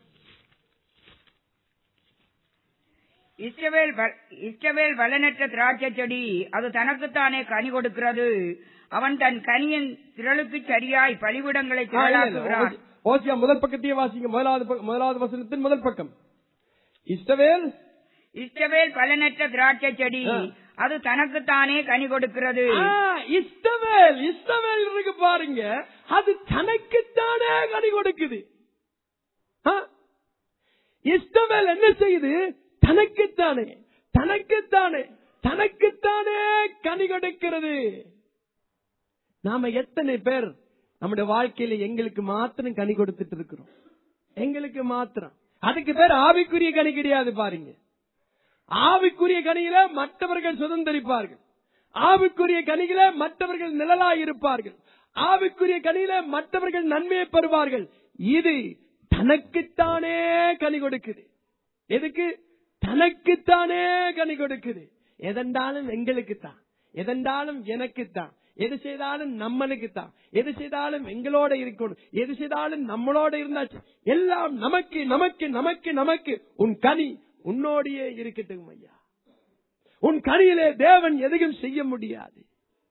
[SPEAKER 2] இஸ்ரவேல் ப- இஸ்ரவேல் பலனற்ற திராட்சை செடி அது தனக்குத்தானே கனி கொடுக்கிறது அவன் தன் கனியின் திரளுக்கு சரியாய் பலிவிடங்களை திரளாக்குகிறான்
[SPEAKER 1] ஓசியா முதல் பக்கத்தையே வாசிங்க முதலாவது பக்க- முதலாவது வசனத்தின் முதல் பக்கம் இஸ்ரவேல்
[SPEAKER 2] இஸ்ரவேல் பலனற்ற திராட்சை செடி
[SPEAKER 1] ஆ.
[SPEAKER 2] அது தனக்குத்தானே கனி கொடுக்கிறது
[SPEAKER 1] ஆ, இஸ்ரவேல் இஸ்ரவேல் இருக்கு பாருங்க அது தனக்குத்தானே கனி கொடுக்குது ஆ? இஸ்ரவேல் என்ன செய்யுது தனக்குத்தானே தனக்குத்தானே தனக்குத்தானே கனி கொடுக்கிறது நாம எத்தனை பேர் நம்முடைய வாழ்க்கையில எங்களுக்கு மாத்திரம் கனி கொடுத்துட்டு இருக்கிறோம் எங்களுக்கு மாத்திரம் அதுக்கு பேர் ஆவிக்குரிய கனி கிடையாது பாருங்க ஆவிக்குரிய கனியில மற்றவர்கள் சுதந்திரிப்பார்கள் ஆவிக்குரிய கனியில மற்றவர்கள் நிழலாய் இருப்பார்கள் ஆவிக்குரிய கனியில மற்றவர்கள் நன்மையை பெறுவார்கள் இது தனக்குத்தானே கனி கொடுக்குது எதுக்கு தனக்குத்தானே கனி கொடுக்குது எதென்றாலும் எங்களுக்குத்தான் எதென்றாலும் எனக்குத்தான் எது செய்தாலும் நம்மனுக்குத்தான் எது செய்தாலும் எங்களோட இருக்கணும் எது செய்தாலும் நம்மளோட இருந்தாச்சு எல்லாம் நமக்கு நமக்கு நமக்கு நமக்கு உன் கனி உன்னோடையே இருக்கட்டும் ஐயா உன் கனியிலே தேவன் எதையும் செய்ய முடியாது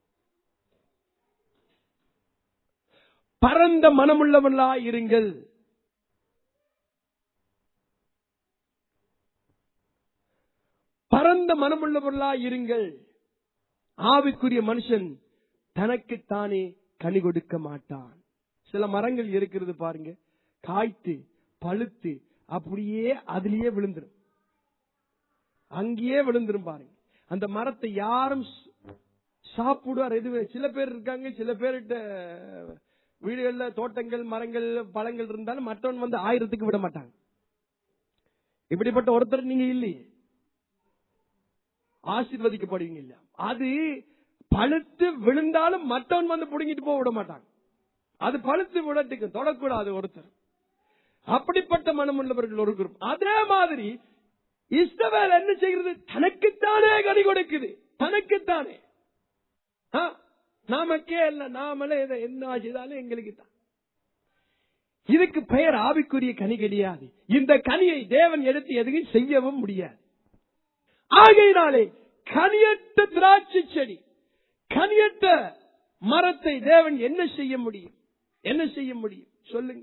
[SPEAKER 1] பரந்த மனமுள்ளவர்களா இருங்கள் பரந்த மனமுள்ளவர்களா இருங்கள் ஆவிக்குரிய மனுஷன் தனக்குத்தானே கனி கொடுக்க மாட்டான் சில மரங்கள் இருக்கிறது பாருங்க காய்த்து பழுத்து அப்படியே அதுலயே விழுந்துரும் அங்கேயே விழுந்துரும் பாருங்க அந்த மரத்தை யாரும் ச- சாப்பிடுவார் எதுவே சில பேர் இருக்காங்க சில பேர்கிட்ட வீடுகள்ல தோட்டங்கள் மரங்கள் பழங்கள் இருந்தாலும் மற்றவன் வந்து ஆயிரத்துக்கு விட மாட்டாங்க இப்படிப்பட்ட ஒருத்தர் நீங்க இல்லையே ஆசீர்வதிக்கப்படுவீங்க இல்ல அது பழுத்து விழுந்தாலும் மற்றவன் வந்து புடுங்கிட்டு போக விட மாட்டாங்க அது பழுத்து விடட்டுக்கு தொடக்கூடாது ஒருத்தர் அப்படிப்பட்ட மனமுள்ளவர்கள் ஒரு குரூப் அதே மாதிரி இஸ்ரவேல் என்ன செய்கிறது தனக்குத்தானே கனி கொடுக்குது தனக்குத்தானே ஆ, நாமக்கே இல்ல நாமளே இதை என்ன செய்தாலும் எங்களுக்கு தான் இதுக்கு பெயர் ஆவிக்குரிய கனி கிடையாது இந்த கனியை தேவன் எடுத்து எதையும் செய்யவும் முடியாது ஆகையினாலே கனியற்ற திராட்சை செடி கனியற்ற மரத்தை தேவன் என்ன செய்ய முடியும் என்ன செய்ய முடியும் சொல்லுங்க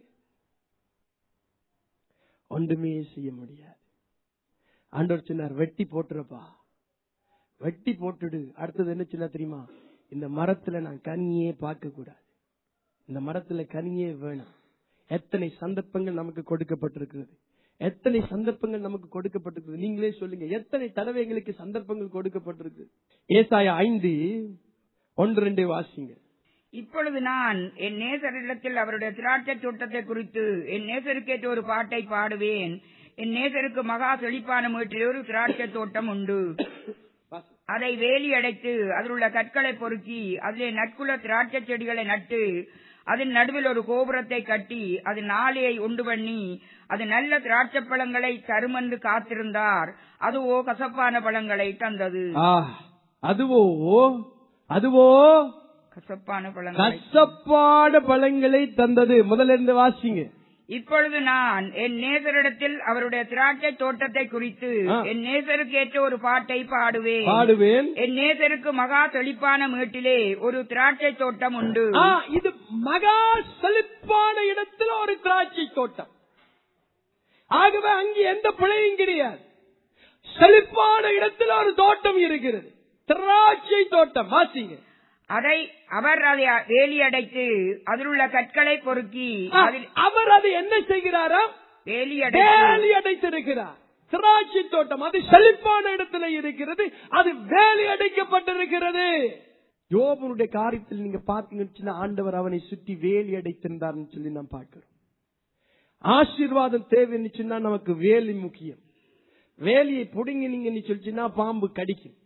[SPEAKER 1] ஒன்றுமே செய்ய முடியாது ஆண்டவர் சொன்னார் வெட்டி போட்டுறப்பா வெட்டி போட்டுடு அடுத்தது என்ன சொன்னா தெரியுமா இந்த மரத்துல நான் கனியே பார்க்க கூடாது இந்த மரத்துல கனியே வேணாம் எத்தனை சந்தர்ப்பங்கள் நமக்கு கொடுக்கப்பட்டிருக்கிறது எத்தனை சந்தர்ப்பங்கள் நமக்கு கொடுக்கப்பட்டிருக்கிறது நீங்களே சொல்லுங்க எத்தனை தடவை எங்களுக்கு சந்தர்ப்பங்கள் கொடுக்கப்பட்டிருக்கு ஏசாயா ஐந்து ஒன்று ரெண்டு வாசிங்க
[SPEAKER 2] இப்பொழுது நான் என் நேசரிடத்தில் அவருடைய திராட்சை தோட்டத்தை குறித்து என் நேசருக்கேற்ற ஒரு பாட்டை பாடுவேன் என் நேசருக்கு மகா செழிப்பான வீட்டில் ஒரு திராட்சை தோட்டம் உண்டு
[SPEAKER 1] வாசி.
[SPEAKER 2] அதை வேலி அடைத்து அதில் உள்ள கற்களை பொறுக்கி அதிலே நட்குல திராட்சை செடிகளை நட்டு அதன் நடுவில் ஒரு கோபுரத்தை கட்டி அதன் ஆலையை உண்டு பண்ணி அது நல்ல திராட்சை பழங்களை தருமென்று காத்திருந்தார் அதுவோ கசப்பான பழங்களை தந்தது
[SPEAKER 1] ஆ, அதுவோ அதுவோ
[SPEAKER 2] கசப்பான பழங்களை
[SPEAKER 1] கசப்பான பழங்களை தந்தது முதல்ல இருந்து வாசிங்க
[SPEAKER 2] இப்பொழுது நான் என் நேசரிடத்தில் அவருடைய திராட்சை தோட்டத்தை குறித்து
[SPEAKER 1] ஆ.
[SPEAKER 2] என் நேசருக்கு ஏற்ற ஒரு பாட்டை பாடுவேன்
[SPEAKER 1] பாடுவேன்
[SPEAKER 2] என் நேசருக்கு மகா செழிப்பான மேட்டிலே ஒரு திராட்சை தோட்டம் உண்டு
[SPEAKER 1] ஆ, இது மகா செழிப்பான இடத்துல ஒரு திராட்சை தோட்டம் ஆகவே அங்கே எந்த பிழையும் கிடையாது செழிப்பான இடத்துல ஒரு தோட்டம் இருக்கிறது திராட்சை தோட்டம் வாசிங்க
[SPEAKER 2] அதை அவர் அதை வேலி அடைத்து அதில் உள்ள கற்களை பொறுக்கி
[SPEAKER 1] ஆ,
[SPEAKER 2] அதில்
[SPEAKER 1] அவர் அதை என்ன செய்கிறாராம்
[SPEAKER 2] வேலி அடைத்து
[SPEAKER 1] வேலி அடைத்திருக்கிறார் திராட்சை தோட்டம் அது செழிப்பான இடத்துல இருக்கிறது அது வேலி அடைக்கப்பட்டிருக்கிறது யோபனுடைய காரியத்தில் நீங்க பாத்தீங்கன்னா ஆண்டவர் அவனை சுற்றி வேலி அடைத்திருந்தார்னு சொல்லி நாம் பார்க்கிறோம் ஆசீர்வாதம் தேவைன்னு சொன்னா நமக்கு வேலி முக்கியம் வேலியை புடுங்கினீங்கன்னு சொல்லிச்சுன்னா பாம்பு கடிக்கும்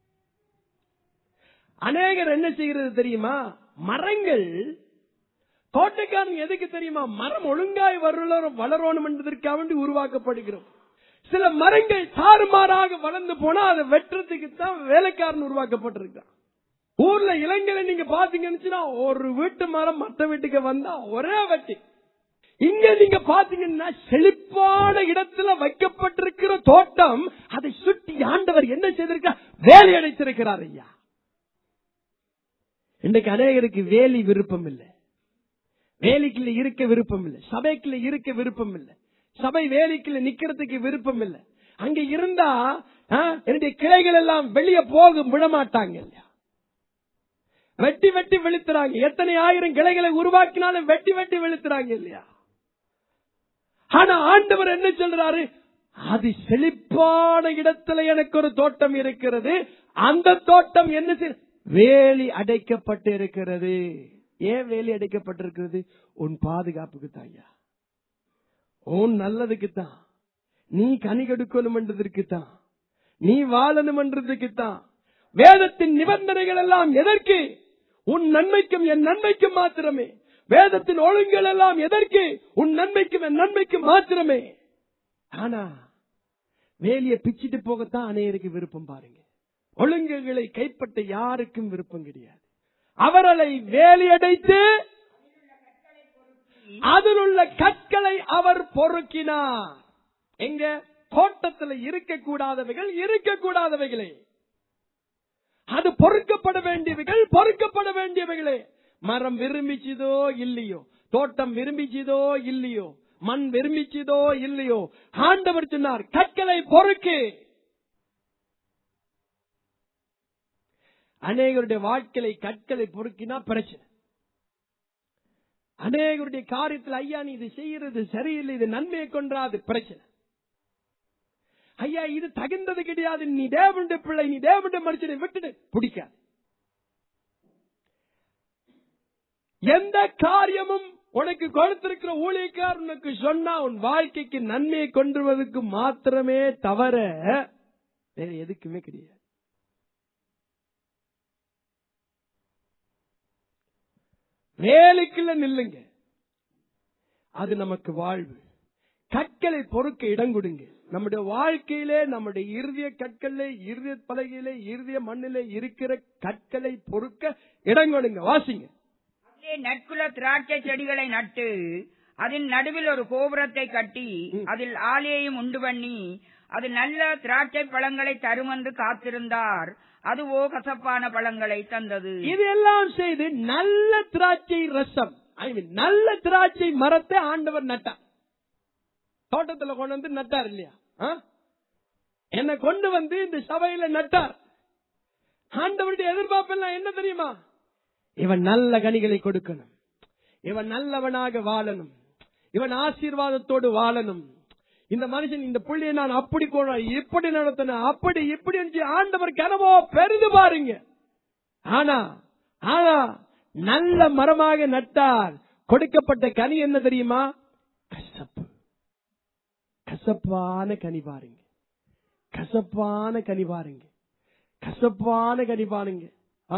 [SPEAKER 1] அநேகர் என்ன செய்கிறது தெரியுமா மரங்கள் தோட்டக்காரன் எதுக்கு தெரியுமா மரம் ஒழுங்காய் வளரும் வளரணும் என்பதற்காக வேண்டி உருவாக்கப்படுகிறோம் சில மரங்கள் தாறுமாறாக வளர்ந்து போனா அதை வெட்டுறதுக்கு தான் வேலைக்காரன் உருவாக்கப்பட்டிருக்கான் ஊர்ல இளைஞரை நீங்க பாத்தீங்கன்னு ஒரு வீட்டு மரம் மற்ற வீட்டுக்கு வந்தா ஒரே வெட்டி இங்க நீங்க பாத்தீங்கன்னா செழிப்பான இடத்துல வைக்கப்பட்டிருக்கிற தோட்டம் அதை சுற்றி ஆண்டவர் என்ன செய்திருக்கார் வேலை அடைத்திருக்கிறார் ஐயா இன்றைக்கு அநேகருக்கு வேலி விருப்பம் இல்லை வேலிக்குள்ள இருக்க விருப்பம் இல்லை சபைக்குள்ள இருக்க விருப்பம் இல்லை சபை வேலிக்குள்ள நிக்கிறதுக்கு விருப்பம் இல்லை அங்க இருந்தா ஆ, என்னுடைய கிளைகள் எல்லாம் வெளியே போக விடமாட்டாங்க இல்லையா வெட்டி வெட்டி வெளுத்துறாங்க எத்தனை ஆயிரம் கிளைகளை உருவாக்கினாலும் வெட்டி வெட்டி வெளுத்துறாங்க இல்லையா ஆனா ஆண்டவர் என்ன சொல்றாரு அது செழிப்பான இடத்துல எனக்கு ஒரு தோட்டம் இருக்கிறது அந்த தோட்டம் என்ன செய்- வேலி அடைக்கப்பட்டு இருக்கிறது ஏன் வேலி அடைக்கப்பட்டிருக்கிறது உன் பாதுகாப்புக்கு தாயா உன் நல்லதுக்கு தான் நீ கனி கொடுக்கணும் என்றதற்கு தான் நீ வாழணும் என்றதுக்கு தான் வேதத்தின் நிபந்தனைகள் எல்லாம் எதற்கு உன் நன்மைக்கும் என் நன்மைக்கும் மாத்திரமே வேதத்தின் ஒழுங்குகள் எல்லாம் எதற்கு உன் நன்மைக்கும் என் நன்மைக்கும் மாத்திரமே ஆனா வேலியை பிச்சிட்டு போகத்தான் அநேகருக்கு விருப்பம் பாருங்க ஒழுங்குகளை கைப்பற்ற யாருக்கும் விருப்பம் கிடையாது அவர்களை வேலி அடைத்து அதில் உள்ள கற்களை அவர் பொறுக்கினார் எங்க தோட்டத்தில் இருக்கக்கூடாதவைகள் இருக்கக்கூடாதவைகளே அது பொறுக்கப்பட வேண்டியவைகள் பொறுக்கப்பட வேண்டியவைகளே மரம் விரும்பிச்சதோ இல்லையோ தோட்டம் விரும்பிச்சதோ இல்லையோ மண் விரும்பிச்சதோ இல்லையோ ஆண்டவர் சொன்னார் கற்களை பொறுக்கு அநேகருடைய வாழ்க்கையை கற்களை பொறுக்கினா பிரச்சனை அநேகருடைய காரியத்தில் ஐயா நீ இது செய்யறது சரியில்லை இது நன்மையை கொன்றாது பிரச்சனை ஐயா இது தகுந்தது கிடையாது நீ தேவனுடைய பிள்ளை நீ தேவனுடைய மனுஷனை விட்டுடு பிடிக்காது எந்த காரியமும் உனக்கு கொடுத்திருக்கிற ஊழியக்கார் உனக்கு சொன்னா உன் வாழ்க்கைக்கு நன்மையை கொண்டுவதற்கு மாத்திரமே தவிர வேற எதுக்குமே கிடையாது வேலைக்குள்ள நில்லுங்க அது நமக்கு வாழ்வு கற்களை பொறுக்க இடம் கொடுங்க நம்முடைய வாழ்க்கையிலே நம்முடைய இறுதிய கற்களிலே இறுதிய பலகையிலே இறுதிய மண்ணிலே இருக்கிற கற்களை பொறுக்க இடம் கொடுங்க வாசிங்க
[SPEAKER 2] அதிலே நற்குல திராட்சை செடிகளை நட்டு அதன் நடுவில் ஒரு கோபுரத்தை கட்டி அதில் ஆலையையும் உண்டு பண்ணி அது நல்ல திராட்சை பழங்களை தரும் என்று காத்திருந்தார் அதுவோ கசப்பான பழங்களை தந்தது
[SPEAKER 1] இதெல்லாம் செய்து நல்ல திராட்சை ரசம் ஐ மீன் நல்ல திராட்சை மரத்தை ஆண்டவர் நட்டார் தோட்டத்துல கொண்டு வந்து நட்டார் இல்லையா ஆ? என்னை கொண்டு வந்து இந்த சபையில நட்டார் ஆண்டவருடைய எதிர்பார்ப்பு எல்லாம் என்ன தெரியுமா இவன் நல்ல கனிகளை கொடுக்கணும் இவன் நல்லவனாக வாழணும் இவன் ஆசீர்வாதத்தோடு வாழணும் இந்த மனுஷன் இந்த புள்ளியை நான் அப்படி கொண்டு இப்படி நடத்தின அப்படி இப்படி என்று ஆண்டவர் கனவோ பெரிது பாருங்க ஆனா ஆனா நல்ல மரமாக நட்டார் கொடுக்கப்பட்ட கனி என்ன தெரியுமா கசப்பு கசப்பான கனி பாருங்க கசப்பான கனி பாருங்க கசப்பான கனி பாருங்க ஆ?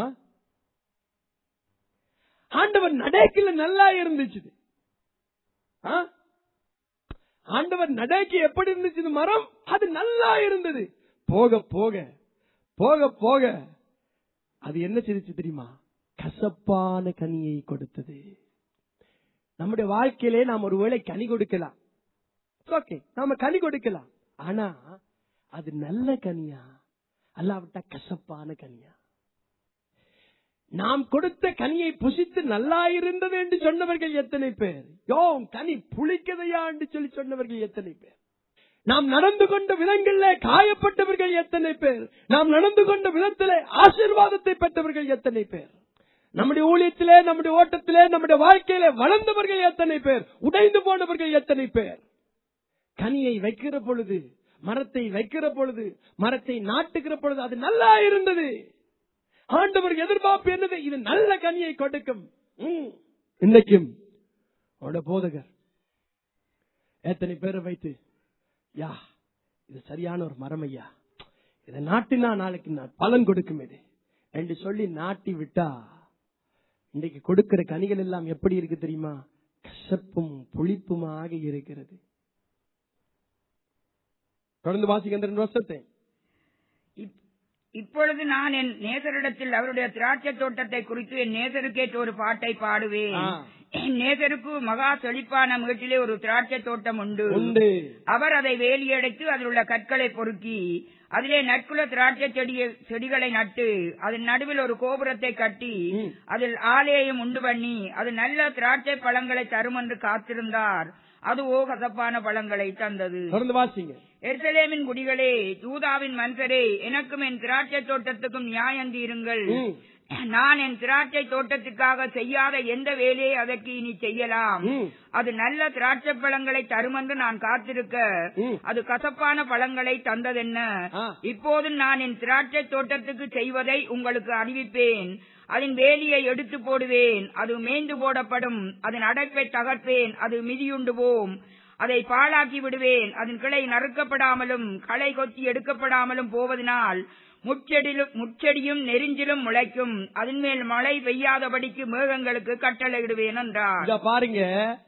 [SPEAKER 1] ஆண்டவர் நடக்கில நல்லா இருந்துச்சு ஆ? ஆண்டவர் நடக்கு எப்படி இருந்துச்சு இந்த மரம் அது நல்லா இருந்தது போக போக போக போக அது என்ன செய்துச்சு தெரியுமா கசப்பான கனியை கொடுத்தது நம்முடைய வாழ்க்கையிலே நாம் ஒருவேளை கனி கொடுக்கலாம் ஓகே நாம கனி கொடுக்கலாம் ஆனா அது நல்ல கனியா அல்லாவிட்டா கசப்பான கனியா நாம் கொடுத்த கனியை புசித்து நல்லா இருந்தது என்று சொன்னவர்கள் எத்தனை பேர் யோ உன் கனி புளிக்கதையா என்று சொல்லி சொன்னவர்கள் எத்தனை பேர் நாம் நடந்து கொண்ட விதங்களில காயப்பட்டவர்கள் எத்தனை பேர் நாம் நடந்து கொண்ட விதத்திலே ஆசீர்வாதத்தை பெற்றவர்கள் எத்தனை பேர் நம்முடைய ஊழியத்திலே நம்முடைய ஓட்டத்திலே நம்முடைய வாழ்க்கையிலே வளர்ந்தவர்கள் எத்தனை பேர் உடைந்து போனவர்கள் எத்தனை பேர் கனியை வைக்கிற பொழுது மரத்தை வைக்கிற பொழுது மரத்தை நாட்டுகிற பொழுது அது நல்லா இருந்தது ஆண்டவர் எதிர்பார்ப்பு என்னது இது நல்ல கனியை கொடுக்கும் ம். இன்றைக்கும் அவரோட போதகர் எத்தனை பேரை வைத்து யா இது சரியான ஒரு மரம் ஐயா இதை நாட்டினா நாளைக்கு நான் பலன் கொடுக்கும் இது என்று சொல்லி நாட்டி விட்டா இன்றைக்கு கொடுக்கிற கனிகள் எல்லாம் எப்படி இருக்கு தெரியுமா கசப்பும் புளிப்புமாக இருக்கிறது தொடர்ந்து வாசிக்க அந்த ரெண்டு வருஷத்தை
[SPEAKER 2] இப்- இப்பொழுது நான் என் நேசரிடத்தில் அவருடைய திராட்சை தோட்டத்தை குறித்து என் நேசருக்கேற்ற ஒரு பாட்டை பாடுவேன்
[SPEAKER 1] ஆ.
[SPEAKER 2] நேசருக்கு மகா செழிப்பான வீட்டிலே ஒரு திராட்சை தோட்டம் உண்டு
[SPEAKER 1] உண்டு
[SPEAKER 2] அவர் அதை வேலியடைத்து அதில் உள்ள கற்களை பொறுக்கி அதிலே நற்குல திராட்சை செடியை செடிகளை நட்டு அதன் நடுவில் ஒரு கோபுரத்தை கட்டி
[SPEAKER 1] ம்.
[SPEAKER 2] அதில் ஆலயம் உண்டு பண்ணி அது நல்ல திராட்சை பழங்களை தரும் என்று காத்திருந்தார் அதுவோ கசப்பான பழங்களை தந்தது
[SPEAKER 1] தொடர்ந்து வாசிங்க
[SPEAKER 2] எருசலேமின் குடிகளே யூதாவின் மன்சரே எனக்கும் என் திராட்சை தோட்டத்துக்கும் நியாயம் தீருங்கள்
[SPEAKER 1] ம்.
[SPEAKER 2] நான் என் திராட்சை தோட்டத்துக்காக செய்யாத எந்த வேலையை அதற்கு இனி செய்யலாம்
[SPEAKER 1] ம்.
[SPEAKER 2] அது நல்ல திராட்சை பழங்களை தருமென்று நான் காத்திருக்க
[SPEAKER 1] ம்.
[SPEAKER 2] அது கசப்பான பழங்களை தந்ததென்ன
[SPEAKER 1] ஆ.
[SPEAKER 2] இப்போது நான் என் திராட்சை தோட்டத்துக்கு செய்வதை உங்களுக்கு அறிவிப்பேன் அதன் வேலியை எடுத்து போடுவேன் அது மேய்ந்து போடப்படும் அதன் அடைப்பை தகர்ப்பேன் அது மிதியுண்டு போம் அதை பாழாக்கி விடுவேன் அதன் கிளை நறுக்கப்படாமலும் களை கொத்தி எடுக்கப்படாமலும் போவதனால் முச்செடிலும் முச்செடியும் நெரிஞ்சிலும் முளைக்கும் அதன் மேல் மழை பெய்யாதபடிக்கு மேகங்களுக்கு கட்டளையிடுவேன் என்றார்
[SPEAKER 1] இத பாருங்க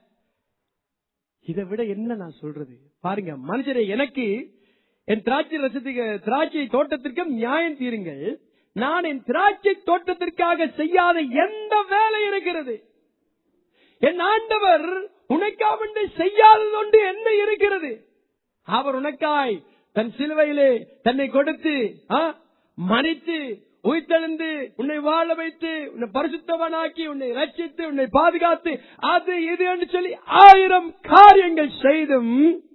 [SPEAKER 1] இதை விட என்ன நான் சொல்றது பாருங்க மனுஷரே எனக்கு என் திராட்சை ரசத்துக்கு திராட்சை தோட்டத்திற்கு நியாயம் தீருங்கள் நான் என் திராட்சை தோட்டத்திற்காக செய்யாத எந்த வேலை இருக்கிறது என் ஆண்டவர் உனக்காவண்டு செய்யாதது ஒன்று என்ன இருக்கிறது அவர் உனக்காய் தன் சிலுவையிலே தன்னை கொடுத்து ஆ, மறித்து உயிர்த்தெழுந்து உன்னை வாழ வைத்து உன்னை பரிசுத்தவனாக்கி உன்னை ரட்சித்து உன்னை பாதுகாத்து அது இது என்று சொல்லி ஆயிரம் காரியங்கள் செய்தும்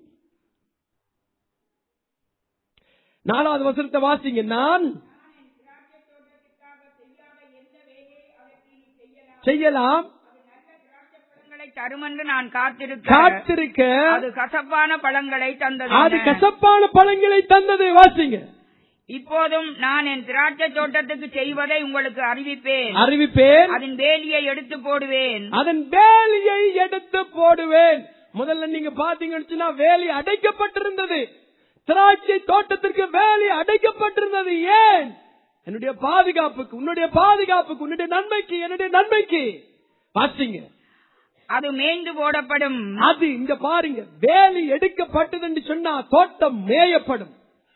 [SPEAKER 1] நாலாவது வசனத்தை வாசிங்க நான் செய்யலாம்
[SPEAKER 2] பழங்களை தருமென்று நான் காத்திருக்க
[SPEAKER 1] காத்திருக்க
[SPEAKER 2] அது கசப்பான பழங்களை தந்தது
[SPEAKER 1] அது கசப்பான பழங்களை தந்தது வாசிங்க
[SPEAKER 2] இப்போதும் நான் என் திராட்சை தோட்டத்துக்கு செய்வதை உங்களுக்கு அறிவிப்பேன்
[SPEAKER 1] அறிவிப்பேன்
[SPEAKER 2] அதன் வேலியை எடுத்து போடுவேன்
[SPEAKER 1] அதன் வேலியை எடுத்து போடுவேன் முதல்ல நீங்க பாத்தீங்கன்னு சொன்னா வேலி அடைக்கப்பட்டிருந்தது திராட்சை தோட்டத்திற்கு வேலி அடைக்கப்பட்டிருந்தது ஏன் என்னுடைய பாதுகாப்புக்கு உன்னுடைய பாதுகாப்புக்கு உன்னுடைய நன்மைக்கு என்னுடைய நன்மைக்கு வாசிங்க
[SPEAKER 2] அது மேய்ந்து போடப்படும்
[SPEAKER 1] அது இங்க பாருங்க வேலி எடுக்கப்பட்டது என்று சொன்னா தோட்டம் மேயப்படும்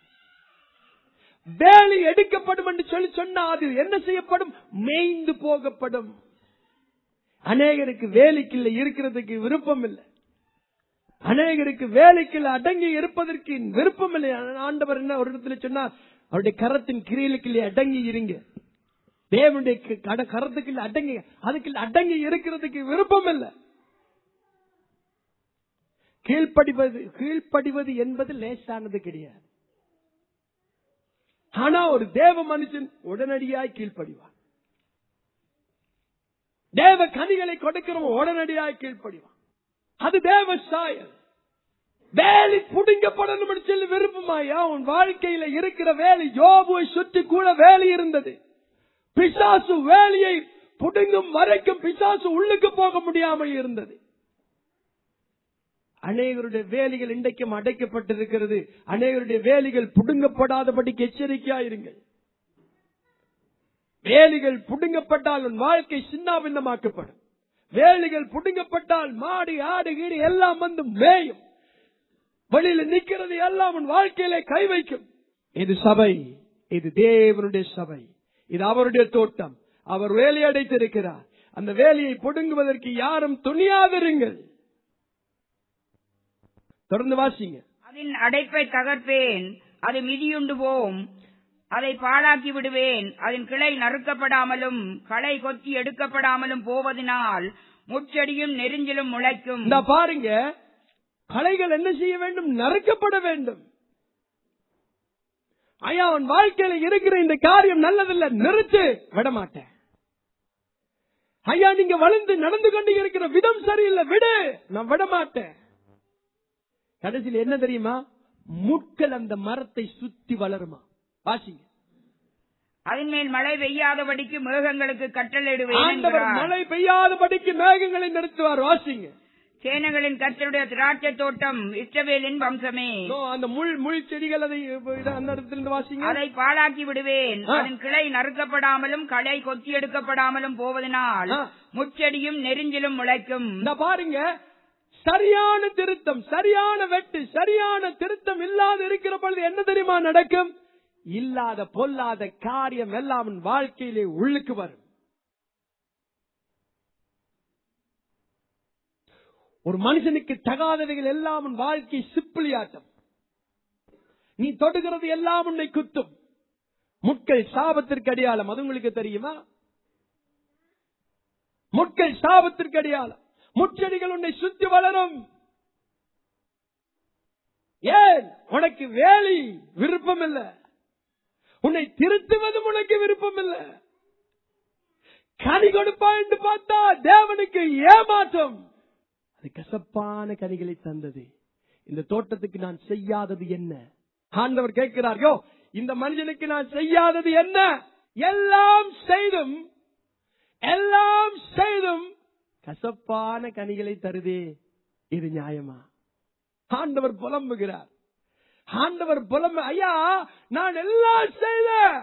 [SPEAKER 1] வேலி எடுக்கப்படும் என்று சொல்லி சொன்னா அது என்ன செய்யப்படும் மேய்ந்து போகப்படும் அநேகருக்கு வேலிக்குள்ள இருக்கிறதுக்கு விருப்பம் இல்லை அநேகருக்கு வேலைக்குள்ள அடங்கி இருப்பதற்கு விருப்பம் இல்லை ஆண்டவர் என்ன ஒரு இடத்துல சொன்னார் அவருடைய கரத்தின் கிரியலுக்குள்ளே அடங்கி இருங்க தேவனுடைய க- கட கரத்துக்குள்ள அடங்கி அதுக்குள்ள அடங்கி இருக்கிறதுக்கு விருப்பம் இல்லை கீழ்ப்படிவது கீழ்ப்படிவது என்பது லேசானது கிடையாது ஆனா ஒரு தேவ மனுஷன் உடனடியாய் கீழ்ப்படிவான் தேவ கனிகளை கொடுக்கிறவன் உடனடியாய் கீழ்ப்படிவான் அது தேவ சாயல் வேலி புடுங்கப்படணும் என்று சொல்லி விருப்பமாயா உன் வாழ்க்கையில இருக்கிற வேலை யோபுவை சுற்றி கூட வேலி இருந்தது பிசாசு வேலியை புடுங்கும் வரைக்கும் பிசாசு உள்ளுக்கு போக முடியாமல் இருந்தது அநேகருடைய வேலிகள் இன்றைக்கும் அடைக்கப்பட்டிருக்கிறது அநேகருடைய வேலிகள் புடுங்கப்படாதபடிக்கு எச்சரிக்கையா இருங்கள் வேலிகள் புடுங்கப்பட்டால் உன் வாழ்க்கை சின்னாபின்னமாக்கப்படும் வேலிகள் புடுங்கப்பட்டால் மாடு ஆடு கீடு எல்லாம் வந்து மேயும் வெளியில நிக்கிறது எல்லாம் உன் வாழ்க்கையில கை வைக்கும் இது சபை இது தேவனுடைய சபை இது அவருடைய தோட்டம் அவர் வேலை அடைத்திருக்கிறார் அந்த வேலையை புடுங்குவதற்கு யாரும் துணியாதிருங்கள் தொடர்ந்து வாசிங்க
[SPEAKER 2] அதன் அடைப்பை தகர்ப்பேன் அது மிதியுண்டு போம் அதை பாழாக்கி விடுவேன் அதன் கிளை நறுக்கப்படாமலும் களை கொத்தி எடுக்கப்படாமலும் போவதனால் முச்செடியும் நெருஞ்சிலும் முளைக்கும்
[SPEAKER 1] இந்த பாருங்க கலைகள் என்ன செய்ய வேண்டும் நறுக்கப்பட வேண்டும் ஐயா அவன் வாழ்க்கையில இருக்கிற இந்த காரியம் நல்லதில்ல நிறுத்து விட மாட்டேன் ஐயா நீங்க வளர்ந்து நடந்து கொண்டு இருக்கிற விதம் சரியில்லை விடு நான் விட மாட்டேன் கடைசியில் என்ன தெரியுமா முட்கள் அந்த மரத்தை சுத்தி வளருமா வாசிங்க
[SPEAKER 2] அதன் மேல் மழை பெய்யாதபடிக்கு மேகங்களுக்கு கட்டளையிடுவேன்
[SPEAKER 1] ஆண்டவர்
[SPEAKER 2] என்கிறார்.
[SPEAKER 1] மழை பெய்யாதபடிக்கு மேகங்களை நிறுத்துவார் வாசிங்க
[SPEAKER 2] சேனைகளின் கர்த்தருடைய திராட்சை தோட்டம் இஸ்ரவேலின் வம்சமே
[SPEAKER 1] இதோ அந்த முள் முள் செடிகள் அதை இத- அந்த இடத்துல இருந்து வாசிங்க
[SPEAKER 2] அதை பாழாக்கி விடுவேன்
[SPEAKER 1] ஆ.
[SPEAKER 2] அதன் கிளை நறுக்கப்படாமலும் களை கொத்தி எடுக்கப்படாமலும் போவதனால்
[SPEAKER 1] ஆ.
[SPEAKER 2] முச்செடியும் நெருஞ்சிலும் முளைக்கும்
[SPEAKER 1] இந்த பாருங்க சரியான திருத்தம் சரியான வெட்டு சரியான திருத்தம் இல்லாத இருக்கிற பொழுது என்ன தெரியுமா நடக்கும் இல்லாத பொல்லாத காரியம் எல்லாம் உன் வாழ்க்கையிலே உள்ளுக்கு வரும் ஒரு மனுஷனுக்கு தகாதவைகள் எல்லாம் உன் வாழ்க்கை சிப்பிளியாட்டம் நீ தொடுகிறது எல்லாம் உன்னை குத்தும் முட்கள் சாபத்திற்கு அடையாளம் அது உங்களுக்கு தெரியுமா முட்கள் சாபத்திற்கு அடையாளம் முச்செடிகள் உன்னை சுத்தி வளரும் ஏன் உனக்கு வேலி விருப்பம் இல்ல உன்னை திருத்துவதும் உனக்கு விருப்பம் இல்ல கனி கொடுப்பா என்று பார்த்தா தேவனுக்கு ஏமாற்றம் அது கசப்பான கனிகளை தந்தது இந்த தோட்டத்துக்கு நான் செய்யாதது என்ன ஆண்டவர் கேட்கிறார் யோ இந்த மனுஷனுக்கு நான் செய்யாதது என்ன எல்லாம் செய்தும் எல்லாம் செய்தும் கசப்பான கனிகளை தருதே இது நியாயமா ஆண்டவர் புலம்புகிறார் ஆண்டவர் புலம்பு ஐயா நான் எல்லாம் செய்தேன்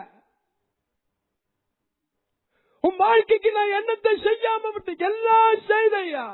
[SPEAKER 1] உன் வாழ்க்கைக்கு நான் என்னத்தை செய்யாம விட்டு எல்லாம் செய்தையா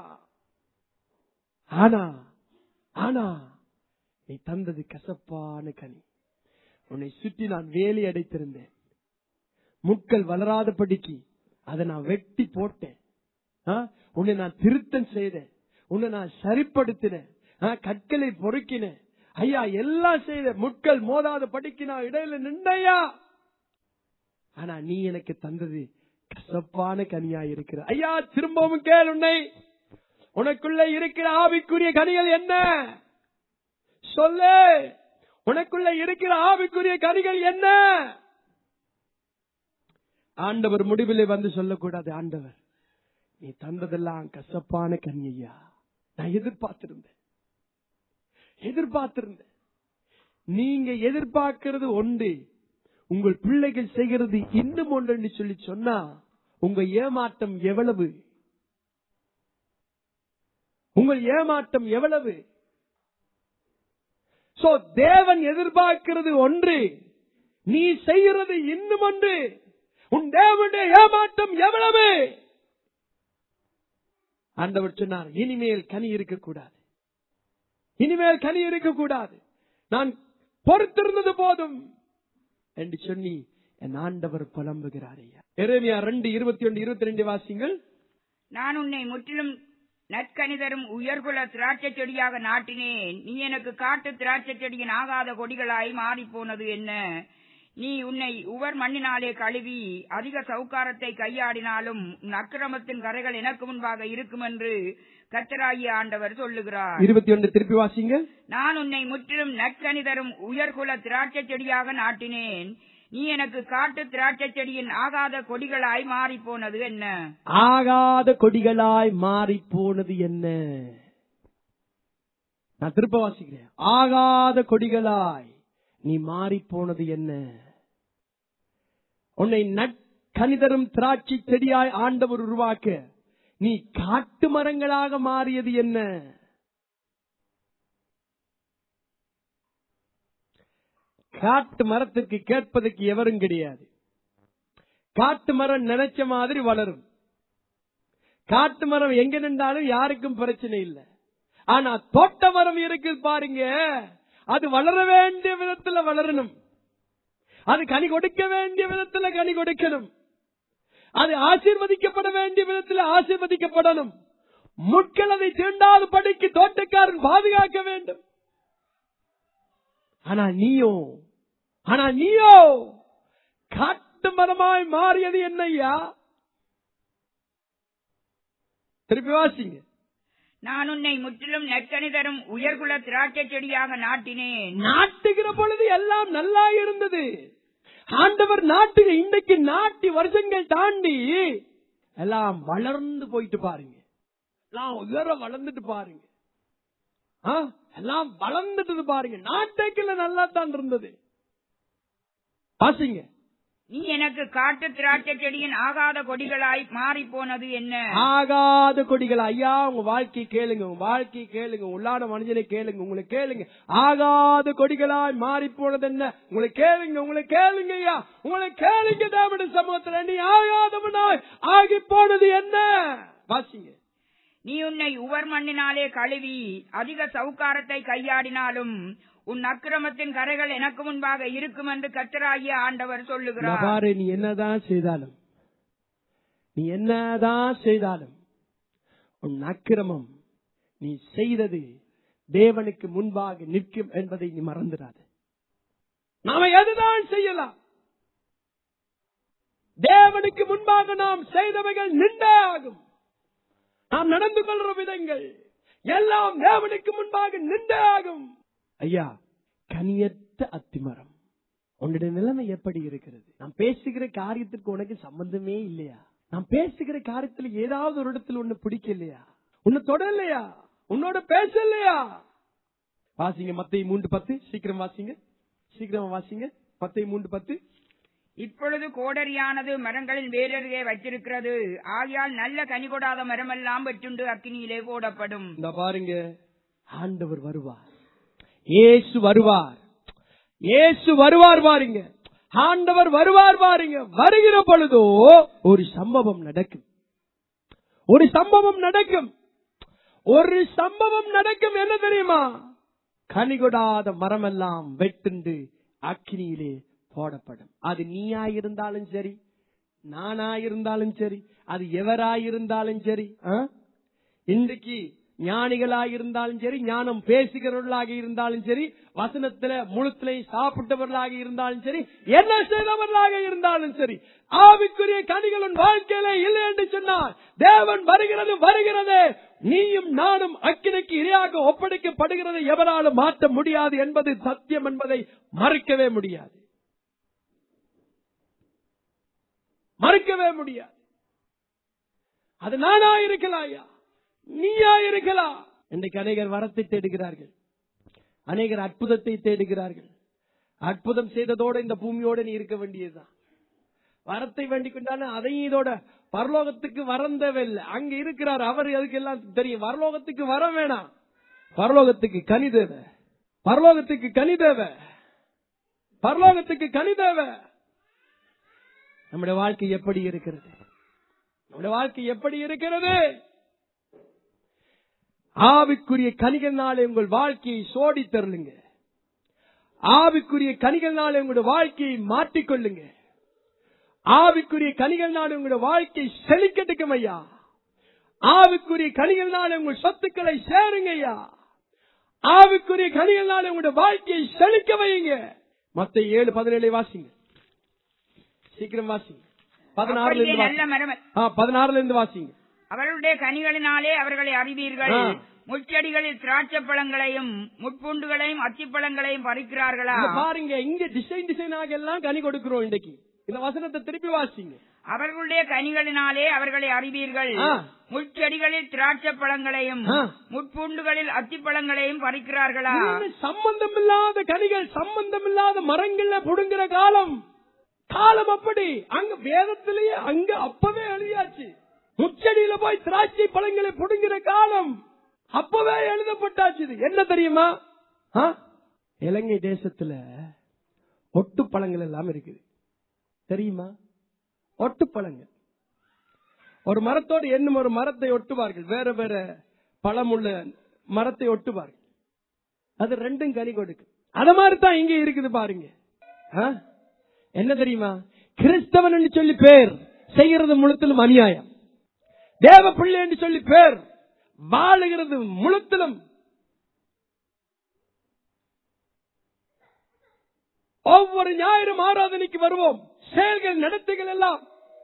[SPEAKER 1] ஆனா ஆனா நீ தந்தது கசப்பான கனி உன்னை சுற்றி நான் வேலி அடைத்திருந்தேன் முட்கள் வளராதபடிக்கு அதை நான் வெட்டி போட்டேன் ஆ? உன்னை நான் திருத்தம் செய்தேன் உன்னை நான் சரிப்படுத்தினேன் ஆ, கற்களை பொறுக்கினேன் ஐயா எல்லாம் செய்த முட்கள் மோதாத படிக்கு நான் இடையில நின்றையா ஆனா நீ எனக்கு தந்தது கசப்பான கனியா இருக்கிற ஐயா திரும்பவும் கேள் உன்னை உனக்குள்ள இருக்கிற ஆவிக்குரிய கனிகள் என்ன சொல்லு உனக்குள்ள இருக்கிற ஆவிக்குரிய கனிகள் என்ன ஆண்டவர் முடிவிலே வந்து சொல்லக்கூடாது ஆண்டவர் நீ தந்ததெல்லாம் கசப்பான கனி ஐயா நான் எதிர்பார்த்திருந்தேன் எதிர்பார்த்திருந்தேன் நீங்க எதிர்பார்க்கிறது ஒன்று உங்கள் பிள்ளைகள் செய்கிறது இன்னும் ஒன்று சொல்லி சொன்னா உங்க ஏமாற்றம் எவ்வளவு உங்கள் ஏமாற்றம் எவ்வளவு சோ தேவன் எதிர்பார்க்கிறது ஒன்று நீ செய்கிறது இன்னும் ஒன்று உன் தேவனுடைய ஏமாற்றம் எவ்வளவு ஆண்டவர் சொன்னார் இனிமேல் கனி இருக்கக்கூடாது இனிமேல் கனி இருக்கக்கூடாது நான் பொறுத்திருந்தது போதும் என்று சொல்லி என் ஆண்டவர் புலம்புகிறார் ஐயா எரேமியா ரெண்டு இருபத்தி ஒன்று இருபத்தி ரெண்டு வாசிங்கள்
[SPEAKER 2] நான் உன்னை முற்றிலும் நற்கனிதரும் உயர்குல திராட்சை செடியாக நாட்டினேன் நீ எனக்கு காட்டு திராட்சை செடியின் ஆகாத கொடிகளாய் மாறிப் போனது என்ன நீ உன்னை உவர் மண்ணினாலே கழுவி அதிக சவுக்காரத்தை கையாடினாலும் உன் அக்கிரமத்தின் கரைகள் எனக்கு முன்பாக இருக்கும் என்று கர்த்தராகிய ஆண்டவர் சொல்லுகிறார்
[SPEAKER 1] இருபத்தி ஒன்று திருப்பி வாசிங்க
[SPEAKER 2] நான் உன்னை முற்றிலும் நற்கனிதரும் உயர்குல திராட்சை செடியாக நாட்டினேன் நீ எனக்கு காட்டு திராட்சை செடியின் ஆகாத கொடிகளாய் மாறிப் போனது என்ன
[SPEAKER 1] ஆகாத கொடிகளாய் மாறி போனது என்ன நான் திருப்ப வாசிக்கிறேன் ஆகாத கொடிகளாய் நீ மாறி போனது என்ன உன்னை நற்கனிதரும் திராட்சை செடியாய் ஆண்டவர் உருவாக்க நீ காட்டு மரங்களாக மாறியது என்ன காட்டு மரத்துக்கு கேட்பதற்கு எவரும் கிடையாது காட்டு மரம் நினைச்ச மாதிரி வளரும் காட்டு மரம் எங்க நின்றாலும் யாருக்கும் பிரச்சனை இல்லை ஆனா தோட்ட மரம் இருக்கு பாருங்க அது வளர வேண்டிய விதத்துல வளரணும் அது கனி கொடுக்க வேண்டிய விதத்துல கனி கொடுக்கணும் அது ஆசீர்வதிக்கப்பட வேண்டிய விதத்தில் ஆசீர்வதிக்கப்படணும் முட்கள் அதை தீண்டாத படிக்கு தோட்டக்காரன் பாதுகாக்க வேண்டும் ஆனா நீயோ ஆனா நீயோ காட்டு மரமாய் மாறியது என்னையா திருப்பி வாசிங்க
[SPEAKER 2] நான் உன்னை முற்றிலும் நற்கனிதரும் உயர்குல திராட்சை செடியாக நாட்டினேன்
[SPEAKER 1] நாட்டுகிற பொழுது எல்லாம் நல்லா இருந்தது ஆண்டவர் நாட்டுக இன்றைக்கு நாட்டி வருஷங்கள் தாண்டி எல்லாம் வளர்ந்து போயிட்டு பாருங்க எல்லாம் உயர வளர்ந்துட்டு பாருங்க ஆ, எல்லாம் வளர்ந்துட்டு பாருங்க நாட்டைக்குள்ள நல்லா தான் இருந்தது வாசிங்க
[SPEAKER 2] நீ எனக்கு காட்டு திராட்சை செடியின் ஆகாத கொடிகளாய் மாறி போனது என்ன
[SPEAKER 1] ஆகாத கொடிகள் ஐயா உங்க வாழ்க்கை கேளுங்க உங்க வாழ்க்கை கேளுங்க உள்ளான மனிதனை கேளுங்க உங்களை கேளுங்க ஆகாத கொடிகளாய் மாறி போனது என்ன உங்களை கேளுங்க உங்களை கேளுங்க ஐயா உங்களை கேளுங்க தேவனுடைய சமூகத்துல நீ ஆகாதவனாய் ஆகி போனது என்ன வாசிங்க
[SPEAKER 2] நீ உன்னை உவர் மண்ணினாலே கழுவி அதிக சவுக்காரத்தை கையாடினாலும் உன் அக்கிரமத்தின் கரைகள் எனக்கு முன்பாக இருக்கும் என்று கர்த்தராகிய ஆண்டவர்
[SPEAKER 1] இந்த
[SPEAKER 2] சொல்லுகிறார்
[SPEAKER 1] பாரு நீ என்னதான் செய்தாலும் நீ என்னதான் செய்தாலும் உன் அக்கிரமம் நீ செய்தது தேவனுக்கு முன்பாக நிற்கும் என்பதை நீ மறந்துடாது நாம எதுதான் செய்யலாம் தேவனுக்கு முன்பாக நாம் செய்தவைகள் நின்றே ஆகும் நாம் நடந்து கொள்ற விதங்கள் எல்லாம் தேவனுக்கு முன்பாக நின்றே ஆகும் ஐயா கனியற்ற அத்திமரம் உன்னுடைய நிலைமை எப்படி இருக்கிறது நாம் பேசுகிற காரியத்திற்கு உனக்கு சம்பந்தமே இல்லையா நாம் பேசுகிற காரியத்துல ஏதாவது ஒரு இடத்துல ஒண்ணு பிடிக்கலையா உன்னை தொடலையா உன்னோட பேசலையா வாசிங்க மத்திய மூன்று பத்து சீக்கிரம் வாசிங்க சீக்கிரமா வாசிங்க மத்திய மூன்று பத்து
[SPEAKER 2] இப்பொழுது கோடரியானது மரங்களின் வேரருகே வச்சிருக்கிறது ஆகையால் நல்ல கனி கொடாத மரமெல்லாம் வெட்டுண்டு அக்கினியிலே போடப்படும்
[SPEAKER 1] இந்த பாருங்க ஆண்டவர் வருவார் இயேசு வருவார் இயேசு வருவார் பாருங்க ஆண்டவர் வருவார் பாருங்க வருகிற பொழுதோ ஒரு சம்பவம் நடக்கும் ஒரு சம்பவம் நடக்கும் ஒரு சம்பவம் நடக்கும் என்ன தெரியுமா கனிகொடாத மரமெல்லாம் வெட்டுண்டு அக்கினியிலே போடப்படும் அது நீயாயிருந்தாலும் சரி நானாயிருந்தாலும் சரி அது எவராயிருந்தாலும் சரி ஆ? இன்றைக்கு ஞானிகளாக சரி ஞானம் பேசுகிறவர்களாக இருந்தாலும் சரி வசனத்துல முழுத்திலே சாப்பிட்டவர்களாக இருந்தாலும் சரி என்ன செய்தவர்களாக இருந்தாலும் சரி ஆவிக்குரிய கனிகள் உன் வாழ்க்கையில இல்லை என்று சொன்னால் தேவன் வருகிறது வருகிறது நீயும் நானும் அக்கினைக்கு இரையாக ஒப்படைக்கப்படுகிறதை எவராலும் மாற்ற முடியாது என்பது சத்தியம் என்பதை மறுக்கவே முடியாது மறுக்கவே முடியாது அது நானா இருக்கலாம் ஐயா நீயா இருக்கலாம் இன்றைக்கு அநேகர் வரத்தை தேடுகிறார்கள் அநேகர் அற்புதத்தை தேடுகிறார்கள் அற்புதம் செய்ததோட இந்த பூமியோட நீ இருக்க வேண்டியதுதான் வரத்தை வேண்டிக் கொண்டாலும் அதையும் இதோட பரலோகத்துக்கு வரம் தேவையில்லை அங்க இருக்கிறார் அவர் அதுக்கு எல்லாம் தெரியும் பரலோகத்துக்கு வர வேணாம் பரலோகத்துக்கு கனி தேவை பரலோகத்துக்கு கனி தேவை பரலோகத்துக்கு கனி தேவை நம்முடைய வாழ்க்கை எப்படி இருக்கிறது நம்முடைய வாழ்க்கை எப்படி இருக்கிறது ஆவிக்குரிய கனிகள்னாலே உங்கள் வாழ்க்கையை சோடி தருளுங்க ஆவிக்குரிய கனிகள்னாலே உங்களுடைய வாழ்க்கையை மாற்றிக்கொள்ளுங்க ஆவிக்குரிய கனிகள்னாலே உங்களுடைய வாழ்க்கை செழிக்கட்டுக்கும் ஐயா ஆவிக்குரிய கனிகள்னாலே உங்கள் சொத்துக்களை சேருங்க ஐயா ஆவிக்குரிய கனிகள்னாலே உங்களுடைய வாழ்க்கையை செழிக்க வையுங்க மத்த ஏழு பதினேழு வாசிங்க சீக்கிரம் வாசிங்க பதினாறுல
[SPEAKER 2] அப்படியே
[SPEAKER 1] இருந்து
[SPEAKER 2] நல்ல
[SPEAKER 1] வாசிங்க
[SPEAKER 2] மரம்
[SPEAKER 1] ஆ, பதினாறுல இருந்து வாசிங்க
[SPEAKER 2] அவர்களுடைய கனிகளினாலே அவர்களை அறிவீர்கள்
[SPEAKER 1] ஆ.
[SPEAKER 2] முச்செடிகளில் திராட்சை பழங்களையும் முட்பூண்டுகளையும் அத்திப்பழங்களையும் பறிக்கிறார்களா
[SPEAKER 1] இங்க பாருங்க இங்க டிசைன் டிசைனாக எல்லாம் கனி கொடுக்கிறோம் இன்னைக்கு இந்த வசனத்தை திருப்பி வாசிங்க
[SPEAKER 2] அவர்களுடைய கனிகளினாலே அவர்களை அறிவீர்கள்
[SPEAKER 1] ஆ.
[SPEAKER 2] முட்செடிகளில் திராட்சை பழங்களையும்
[SPEAKER 1] ஆ.
[SPEAKER 2] முட்பூண்டுகளில் அத்திப்பழங்களையும் பறிக்கிறார்களா
[SPEAKER 1] இது சம்பந்தம் இல்லாத கனிகள் சம்பந்தம் இல்லாத மரங்கள்ல புடுங்குற காலம் காலம் அப்படி அங்க வேதத்திலேயே அங்க அப்பவே எழுதியாச்சு முச்சடியில போய் திராட்சை பழங்களை புடுங்குற காலம் அப்பவே எழுதப்பட்டாச்சு இது. என்ன தெரியுமா ஆ? இலங்கை தேசத்துல ஒட்டு பழங்கள் எல்லாம் இருக்குது தெரியுமா ஒட்டு பழங்கள் ஒரு மரத்தோடு என்னும் ஒரு மரத்தை ஒட்டுவார்கள் வேற வேற பழமுள்ள மரத்தை ஒட்டுவார்கள் அது ரெண்டும் கனி கொடுக்கும் அத மாதிரி தான் இங்க இருக்குது பாருங்க ஆ? என்ன தெரியுமா கிறிஸ்தவன் என்று சொல்லி பேர் செய்கிறது முழுத்திலும் அநியாயம் தேவ பிள்ளை என்று சொல்லி பேர் வாழுகிறது முழுத்திலும் ஒவ்வொரு ஞாயிறும் ஆராதனைக்கு வருவோம் செயல்கள் நடத்தைகள் எல்லாம்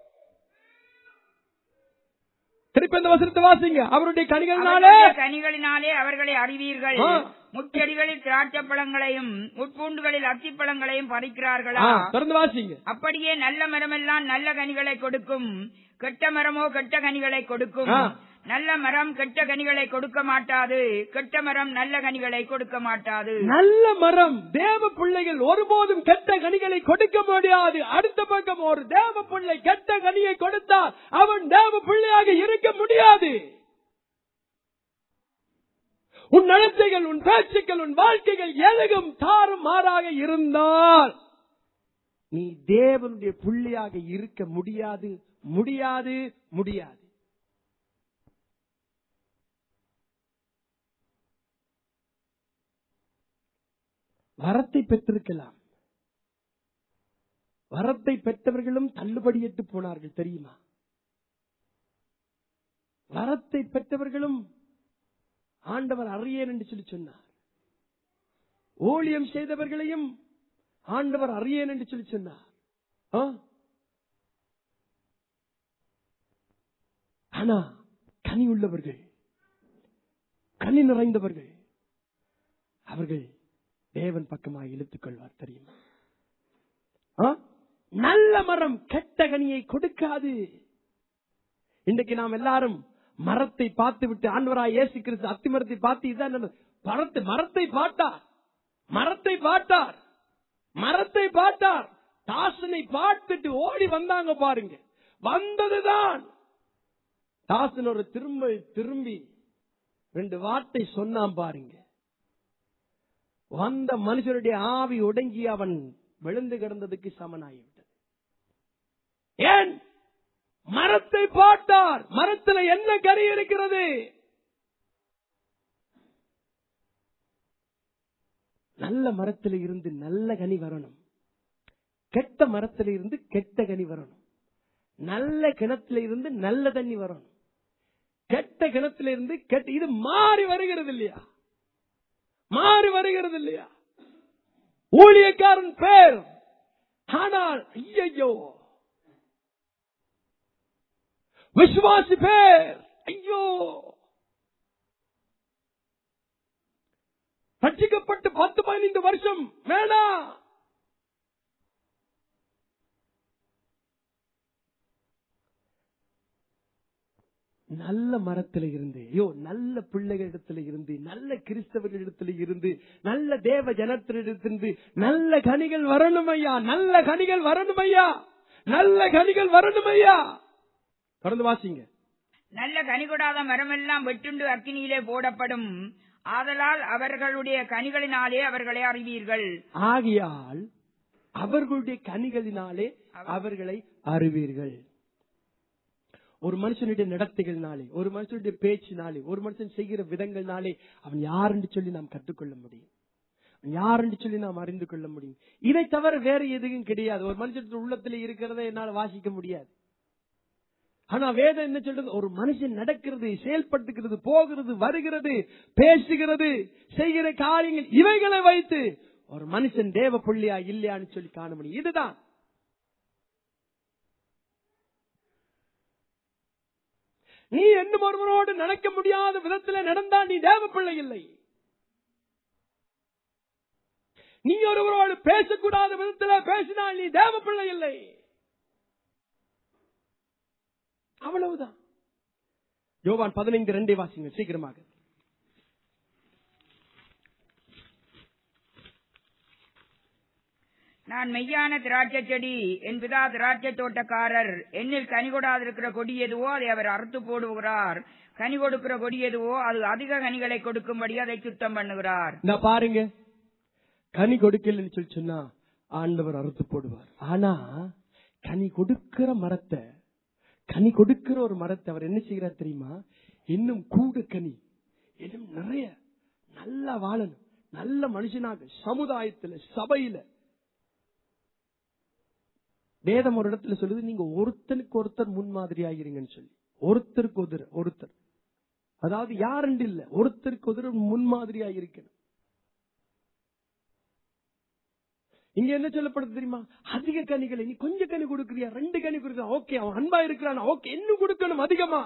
[SPEAKER 1] திருப்பி இந்த வசனத்தை வாசிங்க அவருடைய கனிகள்னாலே
[SPEAKER 2] அவர்களுடைய கனிகளினாலே அவர்களை அறிவீர்கள்
[SPEAKER 1] ஆ.
[SPEAKER 2] முச்செடிகளில் திராட்சை பழங்களையும் முட்பூண்டுகளில் அத்திப்பழங்களையும் பறிக்கிறார்களா
[SPEAKER 1] ஆ, திறந்து வாசிங்க
[SPEAKER 2] அப்படியே நல்ல மரமெல்லாம் நல்ல கனிகளை கொடுக்கும் கெட்ட மரமோ கெட்ட கனிகளை கொடுக்கும்
[SPEAKER 1] ஆ.
[SPEAKER 2] நல்ல மரம் கெட்ட கனிகளை கொடுக்க மாட்டாது கெட்ட மரம் நல்ல கனிகளை கொடுக்க மாட்டாது
[SPEAKER 1] நல்ல மரம் தேவ பிள்ளைகள் ஒருபோதும் கெட்ட கனிகளை கொடுக்க முடியாது அடுத்த பக்கம் ஒரு தேவ பிள்ளை கெட்ட கனியை கொடுத்தால் அவன் தேவ பிள்ளையாக இருக்க முடியாது உன் நடத்தைகள் உன் பேச்சுக்கள் உன் வாழ்க்கைகள் எதுவும் தாறும் மாறாக இருந்தால் நீ தேவனுடைய பிள்ளையாக இருக்க முடியாது முடியாது முடியாது வரத்தை பெற்றிருக்கலாம் வரத்தை பெற்றவர்களும் தள்ளுபடியிட்டு போனார்கள் தெரியுமா வரத்தை பெற்றவர்களும் ஆண்டவர் அறியேன் என்று சொல்லி சொன்னார் ஊழியம் செய்தவர்களையும் ஆண்டவர் அறியேன் என்று சொல்லி சொன்னார் ஆ? ஆனா கனி உள்ளவர்கள் கனி நிறைந்தவர்கள் அவர்கள் தேவன் பக்கமாக இழுத்துக் கொள்வார் தெரியுமா ஆ? நல்ல மரம் கெட்ட கனியை கொடுக்காது இன்றைக்கு நாம் எல்லாரும் மரத்தை பார்த்து விட்டு ஆண்டவராய் இயேசு கிறிஸ்து அத்தி மரத்தை பார்த்து இதான் நல்லது. மரத்தை மரத்தை பார்த்தார் மரத்தை பார்த்தார் மரத்தை பார்த்தார் தாசனை பார்த்துட்டு ஓடி வந்தாங்க பாருங்க வந்ததுதான் தாசன் ஒரு திரும்ப திரும்பி ரெண்டு வார்த்தை சொன்னான் பாருங்க வந்த மனுஷனுடைய ஆவி ஒடுங்கி அவன் விழுந்து கிடந்ததுக்கு சமனாகிவிட்டது ஏன் மரத்தை பார்த்தார் மரத்துல என்ன கறி இருக்கிறது நல்ல மரத்துல இருந்து நல்ல கனி வரணும் கெட்ட மரத்துல இருந்து கெட்ட கனி வரணும் நல்ல கிணத்துல இருந்து நல்ல தண்ணி வரணும் கெட்ட கிணத்துல இருந்து கெட்ட இது மாறி வருகிறது இல்லையா மாறி வருகிறது இல்லையா ஊழியக்காரன் பேர் ஆனால் ஐயோ விசுவாசி பேர் ஐயோ ரட்சிக்கப்பட்டு பத்து பதினைந்து வருஷம் வேணாம் நல்ல மரத்துல இருந்து ஐயோ நல்ல பிள்ளைகளிடத்துல இருந்து நல்ல கிறிஸ்தவர்களிடத்துல இருந்து நல்ல தேவ ஜனத்திலிருந்து நல்ல கனிகள் வரணும் ஐயா நல்ல கனிகள் வரணும் ஐயா நல்ல கனிகள் வரணும் ஐயா தொடர்ந்து வாசிங்க
[SPEAKER 2] நல்ல கனி கொடாத மரமெல்லாம் வெட்டுண்டு அக்கினியிலே போடப்படும் ஆதலால் அவர்களுடைய கனிகளினாலே அவர்களை அறிவீர்கள்
[SPEAKER 1] ஆகையால் அவர்களுடைய கனிகளினாலே அவர்களை அறிவீர்கள் ஒரு மனுஷனுடைய நடத்தைகள்னாலே ஒரு மனுஷனுடைய பேச்சினாலே ஒரு மனுஷன் செய்கிற விதங்கள்னாலே அவன் யார் என்று சொல்லி நாம் கற்றுக்கொள்ள முடியும் அவன் யார் என்று சொல்லி நாம் அறிந்து கொள்ள முடியும் இதை தவிர வேற எதுவும் கிடையாது ஒரு மனுஷனுடைய உள்ளத்துல இருக்கிறத என்னால் வாசிக்க முடியாது ஆனா வேதம் என்ன சொல்றது ஒரு மனுஷன் நடக்கிறது செயல்பட்டுகிறது போகிறது வருகிறது பேசுகிறது செய்கிற காரியங்கள் இவைகளை வைத்து ஒரு மனுஷன் தேவ புள்ளியா இல்லையான்னு சொல்லி காண முடியும் இதுதான் நீ என்னும் ஒருவரோடு நடக்க முடியாத விதத்தில் நடந்தால் நீ தேவ பிள்ளை இல்லை நீ ஒருவரோடு பேசக்கூடாத விதத்தில் பேசினால் நீ தேவ பிள்ளை இல்லை அவ்வளவுதான் யோவான் பதினைந்து ரெண்டே வாசிங்க சீக்கிரமாக
[SPEAKER 2] நான் மெய்யான திராட்சை செடி என் பிதா திராட்சை தோட்டக்காரர் என்னில் கனி கொடாதிருக்கிற கொடி எதுவோ அதை அவர் அறுத்து போடுகிறார் கனி கொடுக்கிற கொடி எதுவோ அது அதிக கனிகளை கொடுக்கும்படி அதை சுத்தம் பண்ணுகிறார்
[SPEAKER 1] நான் பாருங்க கனி கொடுக்கலன்னு சொல்லி சொன்னா ஆண்டவர் அறுத்து போடுவார் ஆனா கனி கொடுக்கிற மரத்தை கனி கொடுக்கிற ஒரு மரத்தை அவர் என்ன செய்கிறார் தெரியுமா இன்னும் கூட கனி இன்னும் நிறைய நல்லா வாழணும் நல்ல மனுஷனாக சமுதாயத்துல சபையில வேதம் ஒரு இடத்துல சொல்லுது நீங்க ஒருத்தனுக்கு ஒருத்தர் முன்மாதிரியாகிறீங்கன்னு சொல்லி ஒருத்தருக்கு ஒருத்தர் ஒருத்தர் அதாவது யாருண்டு இல்ல ஒருத்தருக்கு ஒருத்தர் முன்மாதிரியாக இருக்கணும் இங்க என்ன சொல்லப்படுது தெரியுமா அதிக கனிகளை நீ கொஞ்சம் கனி கொடுக்கறியா ரெண்டு கனி கொடுக்கறா ஓகே அவன் அன்பா இருக்கிறான் ஓகே இன்னும் கொடுக்கணும் அதிகமா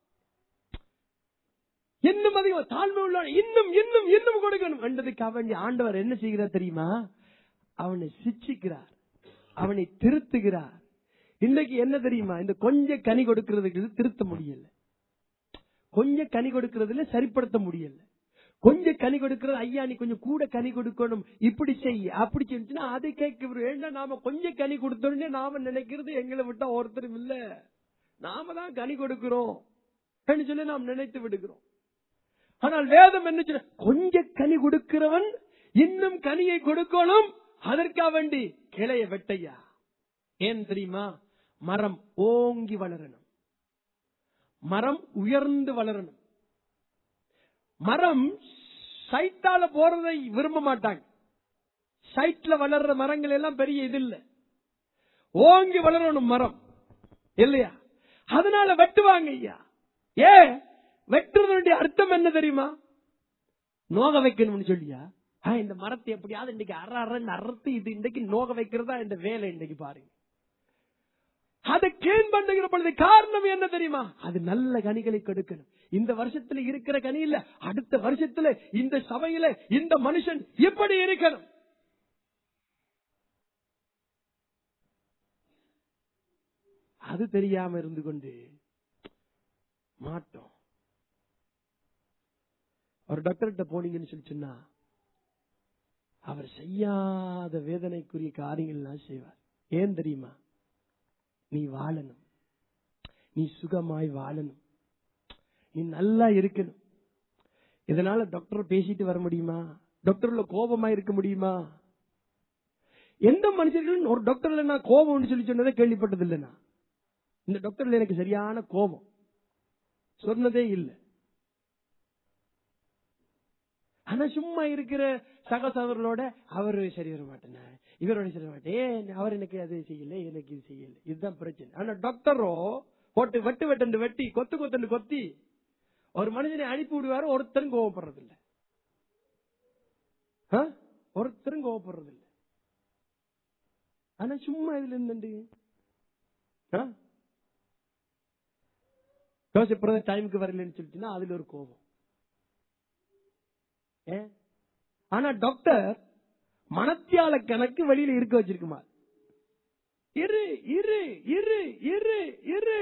[SPEAKER 1] இன்னும் அதிகமா தாழ்மை உள்ள இன்னும் இன்னும் இன்னும் கொடுக்கணும் என்றதுக்காக வேண்டிய ஆண்டவர் என்ன செய்கிறார் தெரியுமா அவனை சிச்சிக்கிறார் அவனை திருத்துகிறார் இன்னைக்கு என்ன தெரியுமா இந்த கொஞ்சம் கனி கொடுக்கறதுக்கு திருத்த முடியல கொஞ்சம் கனி கொடுக்கறதுல சரிப்படுத்த முடியல கொஞ்சம் கனி கொடுக்கறது ஐயா நீ கொஞ்சம் கூட கனி கொடுக்கணும் இப்படி செய் அப்படி செஞ்சுன்னா அதை கேட்க வேண்டாம் நாம கொஞ்சம் கனி கொடுத்தோடனே நாம நினைக்கிறது எங்களை விட்டா ஒருத்தரும் இல்ல நாம தான் கனி கொடுக்கிறோம் அப்படின்னு சொல்லி நாம் நினைத்து விடுகிறோம் ஆனால் வேதம் என்ன சொல்ல கொஞ்சம் கனி கொடுக்கிறவன் இன்னும் கனியை கொடுக்கணும் அதற்காக வேண்டி கிளைய வெட்டையா ஏன் தெரியுமா மரம் ஓங்கி வளரணும் மரம் உயர்ந்து வளரணும் மரம் சைட்டால போறதை விரும்ப மாட்டாங்க சைட்ல வளர்ற மரங்கள் எல்லாம் பெரிய இது இல்ல ஓங்கி வளரணும் மரம் இல்லையா அதனால வெட்டுவாங்க ஐயா ஏ வெட்டுறதுடைய அர்த்தம் என்ன தெரியுமா நோக வைக்கணும்னு சொல்லியா ஆ, இந்த மரத்தை எப்படியாவது இன்னைக்கு அற அறன்னு அறுத்து இது இன்னைக்கு நோக வைக்கிறதா இந்த வேலை இன்னைக்கு பாருங்க அதை கேன் பண்ணுகிற பொழுது காரணம் என்ன தெரியுமா அது நல்ல கனிகளை கொடுக்கணும் இந்த வருஷத்துல இருக்கிற கனி இல்ல அடுத்த வருஷத்துல இந்த சபையில இந்த மனுஷன் எப்படி இருக்கணும் அது தெரியாம இருந்து கொண்டு மாட்டோம் ஒரு டாக்டர்கிட்ட போனீங்கன்னு சொல்லி சொன்னா அவர் செய்யாத வேதனைக்குரிய காரியங்கள்லாம் செய்வார் ஏன் தெரியுமா நீ வாழணும் நீ சுகமாய் வாழணும் நீ நல்லா இருக்கணும் இதனால டாக்டர் பேசிட்டு வர முடியுமா டாக்டர்ல கோபமா இருக்க முடியுமா எந்த மனுஷர்களும் ஒரு டாக்டர்ல நான் கோபம்னு சொல்லி சொன்னதை கேள்விப்பட்டது இல்லைனா இந்த டாக்டர்ல எனக்கு சரியான கோபம் சொன்னதே இல்லை ஆனா சும்மா இருக்கிற சகசவர்களோட அவரு சரி வர மாட்டேன இவரோட சரி வர மாட்டேன் ஏன் அவர் எனக்கு அது செய்யல எனக்கு இது செய்யல இதுதான் பிரச்சனை ஆனா டாக்டரோ போட்டு வெட்டு வெட்டு வெட்டி கொத்து கொத்து கொத்தி ஒரு மனுஷனை அனுப்பி விடுவாரு ஒருத்தரும் கோவப்படுறது இல்ல ஆ? ஒருத்தரும் கோவப்படுறது இல்ல ஆனா சும்மா இதுல இருந்துண்டு யோசிப்படுறது டைமுக்கு வரலன்னு சொல்லிச்சுன்னா அதுல ஒரு கோபம் ஏன்? ஆனா டாக்டர் மனத்தியால கணக்கு வெளியில இருக்க வச்சிருக்குமா இரு இரு இரு இரு இரு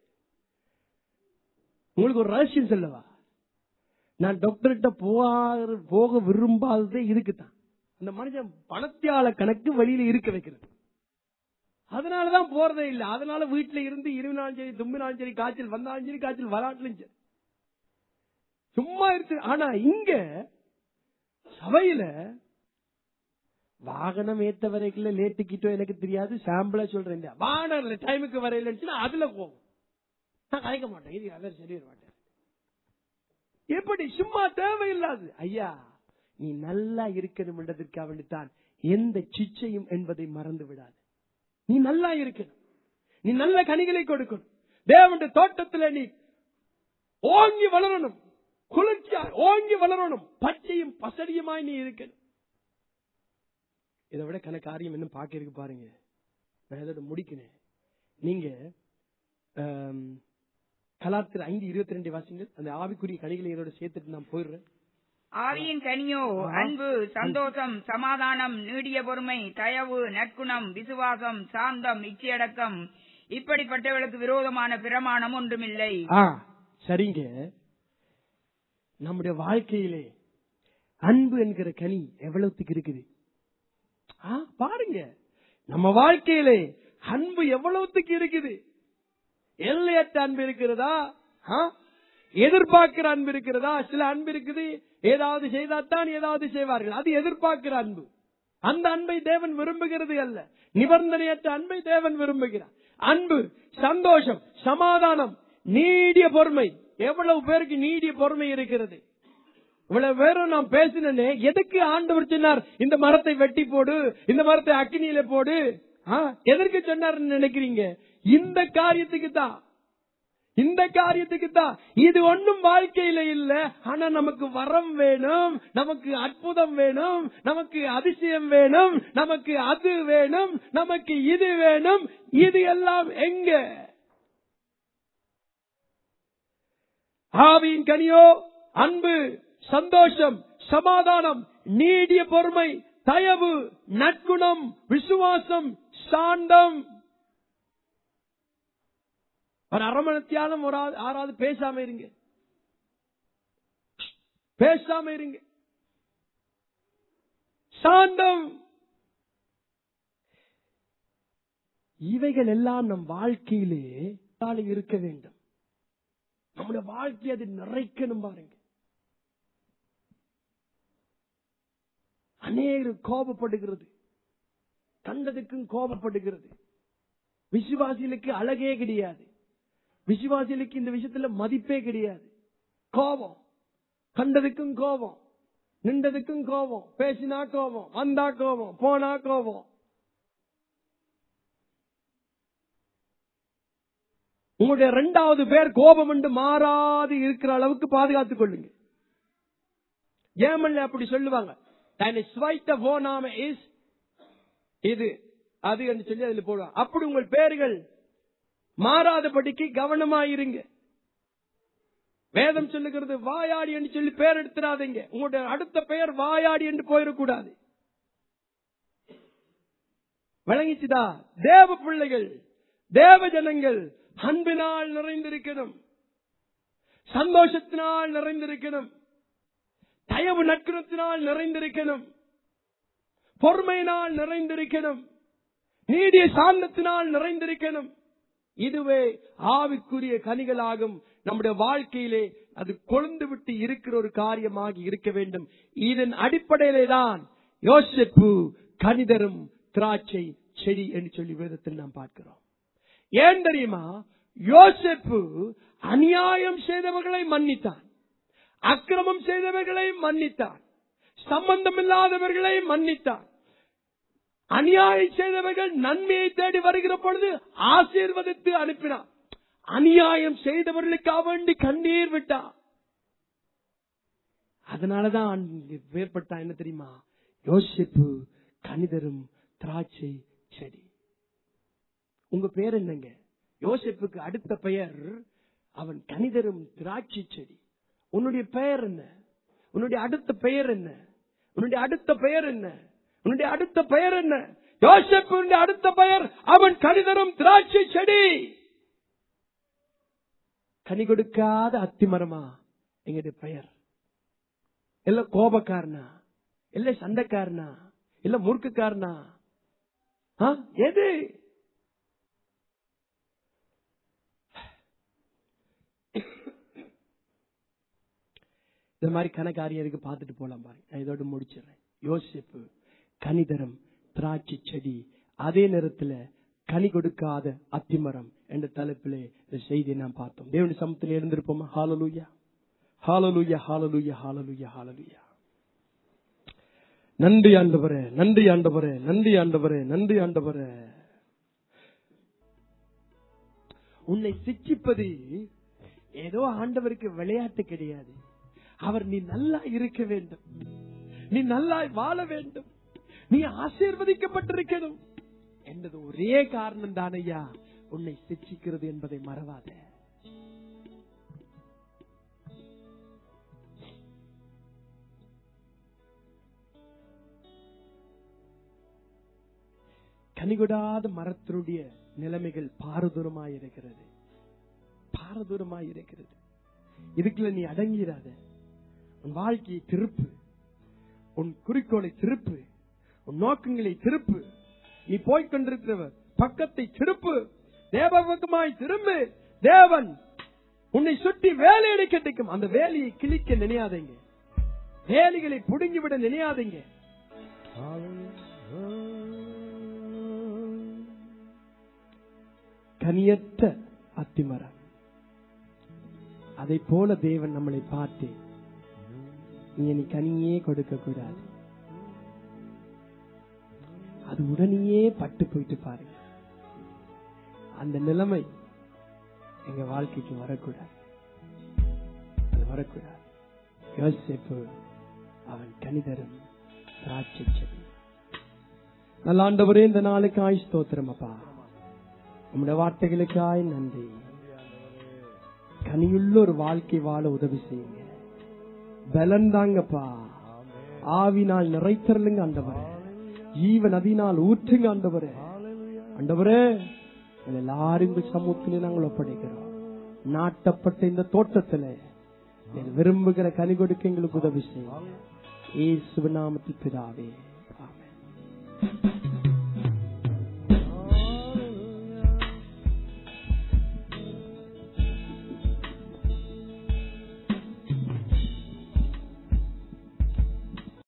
[SPEAKER 1] உங்களுக்கு ஒரு ரகசியம் சொல்லவா நான் டாக்டர்கிட்ட போக போக விரும்பாததே இதுக்குத்தான் அந்த மனுஷன் பணத்தியால கணக்கு வெளியில இருக்க வைக்கிறது அதனாலதான் போறதே இல்ல அதனால வீட்டுல இருந்து இருவினாலும் சரி தும்பினாலும் சரி காய்ச்சல் வந்தாலும் சரி காய்ச்சல் வராட்டிலும் சரி சும்மா இருக்கு ஆனா இங்க சபையில வாகனம் ஏத்த வரைக்குள்ள லேட்டுக்கிட்டோ எனக்கு தெரியாது சாம்பிளா சொல்றேன் இல்லையா வாகனம் டைமுக்கு வரையிலன்னு அதுல போகும் நான் கலைக்க மாட்டேன் இது அவர் சரி வர மாட்டேன் எப்படி சும்மா தேவையில்லாது ஐயா நீ நல்லா இருக்கணும்ன்றதற்காக வேண்டித்தான் எந்த சிச்சையும் என்பதை மறந்து விடாது நீ நல்லா இருக்கணும் நீ நல்ல கனிகளை கொடுக்கணும் தேவனுடைய தோட்டத்துல நீ ஓங்கி வளரணும் குளிர்ச்சியா ஓங்கி வளரணும் பச்சையும் பசடியுமாய் நீ இருக்கணும் இதை விட கன காரியம் இன்னும் பார்க்க இருக்கு பாருங்க நான் இதோட முடிக்கிறேன் நீங்க ஆம், கலாத்திர ஐந்து இருபத்தி ரெண்டு வாசிங்கள் அந்த ஆவிக்குரிய கனிகளை இதோட சேர்த்துட்டு நான் போயிடுறேன்
[SPEAKER 2] ஆவியின் கனியோ அன்பு சந்தோஷம் சமாதானம் நீடிய பொறுமை தயவு நற்குணம் விசுவாசம் சாந்தம் இச்சையடக்கம் இப்படிப்பட்டவர்களுக்கு விரோதமான பிரமாணம் ஒன்றுமில்லை
[SPEAKER 1] ஆ சரிங்க நம்முடைய வாழ்க்கையிலே அன்பு என்கிற கனி எவ்வளவுக்கு இருக்குது ஆ, பாருங்க நம்ம வாழ்க்கையிலே அன்பு எவ்வளவுக்கு இருக்குது எல்லையற்ற அன்பு இருக்கிறதா ஆ? எதிர்பார்க்கிற அன்பு இருக்கிறதா சில அன்பு இருக்குது ஏதாவது செய்தாத்தான் ஏதாவது செய்வார்கள் அது எதிர்பார்க்கிற அன்பு அந்த அன்பை தேவன் விரும்புகிறது அல்ல நிபந்தனையற்ற அன்பை தேவன் விரும்புகிறார் அன்பு சந்தோஷம் சமாதானம் நீடிய பொறுமை எவ்வளவு பேருக்கு நீடிய பொறுமை இருக்கிறது இவ்வளவு பேரும் நான் பேசினேனே எதுக்கு ஆண்டவர் சொன்னார் இந்த மரத்தை வெட்டி போடு இந்த மரத்தை அக்கினியில போடு ஆ, எதற்கு சொன்னார்னு நினைக்கிறீங்க இந்த காரியத்துக்கு தான் இந்த காரியத்துக்கு தான் இது ஒண்ணும் வாழ்க்கையில இல்ல ஆனா நமக்கு வரம் வேணும் நமக்கு அற்புதம் வேணும் நமக்கு அதிசயம் வேணும் நமக்கு அது வேணும் நமக்கு இது வேணும் இது எல்லாம் எங்க ஆவியின் கனியோ அன்பு சந்தோஷம் சமாதானம் நீடிய பொறுமை தயவு நற்குணம் விசுவாசம் சாந்தம் ஒரு அரமணத்தியாலும் ஒரு ஆள் யாராவது பேசாம இருங்க பேசாம இருங்க சாந்தம் இவைகள் எல்லாம் நம் வாழ்க்கையிலே நாளை இருக்க வேண்டும் நம்முடைய வாழ்க்கை அது நிறைக்கணும் பாருங்க அநேகர் கோபப்படுகிறது கண்டதுக்கும் கோபப்படுகிறது விசுவாசிகளுக்கு அழகே கிடையாது விசுவாசிகளுக்கு இந்த விஷயத்துல மதிப்பே கிடையாது கோபம் கண்டதுக்கும் கோபம் நின்றதுக்கும் கோபம் பேசினா கோபம் வந்தா கோபம் போனா கோபம் உங்களுடைய இரண்டாவது பேர் கோபம் என்று மாறாது இருக்கிற அளவுக்கு பாதுகாத்துக் கொள்ளுங்க ஜெர்மன்ல அப்படி சொல்லுவாங்க deine zweite Vorname ist இது அது என்று சொல்லி அதுல போடுவாங்க அப்படி உங்கள் பெயர்கள் மாறாதபடிக்கு கவனமாயிருங்க வேதம் சொல்லுகிறது வாயாடி என்று சொல்லி பெயர் எடுத்துடாதீங்க உங்களுடைய அடுத்த பெயர் வாயாடி என்று போயிடக்கூடாது விளங்கிச்சுதா தேவ பிள்ளைகள் தேவ ஜனங்கள் அன்பினால் நிறைந்திருக்கணும் சந்தோஷத்தினால் நிறைந்திருக்கணும் தயவு நற்குணத்தினால் நிறைந்திருக்கணும் பொறுமையினால் நிறைந்திருக்கணும் நீடிய சாந்தத்தினால் நிறைந்திருக்கணும் இதுவே ஆவிக்குரிய கனிகளாகும் நம்முடைய வாழ்க்கையிலே அது கொழுந்து விட்டு இருக்கிற ஒரு காரியமாக இருக்க வேண்டும் இதன் அடிப்படையிலே தான் யோசிப்பு கனிதரும் திராட்சை செடி என்று சொல்லி வேதத்தில் நாம் பார்க்கிறோம் ஏன் தெரியுமா யோசிப்பு அநியாயம் செய்தவர்களை மன்னித்தான் அக்கிரமம் செய்தவர்களை மன்னித்தான் சம்பந்தம் இல்லாதவர்களை மன்னித்தான் அநியாயம் செய்தவர்கள் நன்மையை தேடி வருகிற பொழுது ஆசீர்வதித்து அனுப்பினார் அநியாயம் செய்தவர்களுக்காக வேண்டி கண்ணீர் விட்டார் அதனாலதான் வேறுபட்டா என்ன தெரியுமா யோசிப்பு கணிதரும் திராட்சை செடி உங்க பேர் என்னங்க யோசிப்புக்கு அடுத்த பெயர் அவன் கணிதரும் திராட்சை செடி உன்னுடைய பெயர் என்ன உன்னுடைய அடுத்த பெயர் என்ன உன்னுடைய அடுத்த பெயர் என்ன உன்னுடைய அடுத்த பெயர் என்ன யோசிப்புடைய அடுத்த பெயர் அவன் கணிதரும் திராட்சை செடி கனி கொடுக்காத அத்திமரமா எங்களுடைய பெயர் இல்ல கோபக்காரனா இல்ல சண்டைக்காரனா இல்ல முறுக்குக்காரனா ஆ? எது இந்த மாதிரி கணக்காரியம் இருக்கு பார்த்துட்டு போலாம் பாருங்க நான் இதோட முடிச்சிடுறேன் யோசிப்பு கனிதரம் திராட்சை செடி அதே நேரத்துல கனி கொடுக்காத அத்திமரம் என்ற தலைப்பிலே இந்த செய்தியை நாம் பார்த்தோம் தேவனுடைய சமத்தில் எழுந்திருப்போமா ஹாலலூயா ஹாலலூயா ஹாலலூயா ஹாலலூயா ஹாலலூயா நன்றி ஆண்டவரே நன்றி ஆண்டவரே நன்றி ஆண்டவரே நன்றி ஆண்டவரே உன்னை சிச்சிப்பது ஏதோ ஆண்டவருக்கு விளையாட்டு கிடையாது அவர் நீ நல்லா இருக்க வேண்டும் நீ நல்லா வாழ வேண்டும் நீ ஆசீர்வதிக்கப்பட்டிருக்கணும் என்பது ஒரே காரணம் தானையா உன்னை சிச்சிக்கிறது என்பதை மறவாத கனிகொடாத மரத்தினுடைய நிலைமைகள் பாரதூரமாயிருக்கிறது பாரதூரமாயிருக்கிறது இதுக்குள்ள நீ அடங்கிறாத உன் வாழ்க்கையை திருப்பு உன் குறிக்கோளை திருப்பு உன் நோக்கங்களை திருப்பு நீ போய்கொண்டிருக்கிறவர் பக்கத்தை திருப்பு தேவபக்கமாய் திரும்பு தேவன் உன்னை சுற்றி வேலையை கிடைக்கும் அந்த வேலையை கிழிக்க நினையாதீங்க வேலைகளை புடுங்கிவிட நினையாதீங்க கனியற்ற அத்திமரம் அதை போல தேவன் நம்மளை பார்த்து நீ நீ கனியே கொடுக்க கூடாது அது உடனேயே பட்டு போயிட்டு பாருங்க அந்த நிலைமை எங்க வாழ்க்கைக்கு வரக்கூடாது அது வரக்கூடாது யோசிப்பு அவன் கணிதரும் திராட்சை செடி நல்ல ஆண்டவரே இந்த நாளுக்காய் ஸ்தோத்திரம் அப்பா உம்முடைய வார்த்தைகளுக்காய் நன்றி கனியுள்ள ஒரு வாழ்க்கை வாழ உதவி செய்யுங்க பலன் தாங்கப்பா ஆவினால் நிறைத்தருளுங்க ஆண்டவரே ஜீவ நதினால் ஊற்றுங்க ஆண்டவரே ஆண்டவரே எங்கள் எல்லாரும் இந்த சமூகத்திலே நாங்கள் ஒப்படைக்கிறோம் நாட்டப்பட்ட இந்த தோட்டத்துல நீர் விரும்புகிற கனி கொடுக்க எங்களுக்கு உதவி செய்யும் ஏசு நாமத்தில் பிதாவே ஆமென்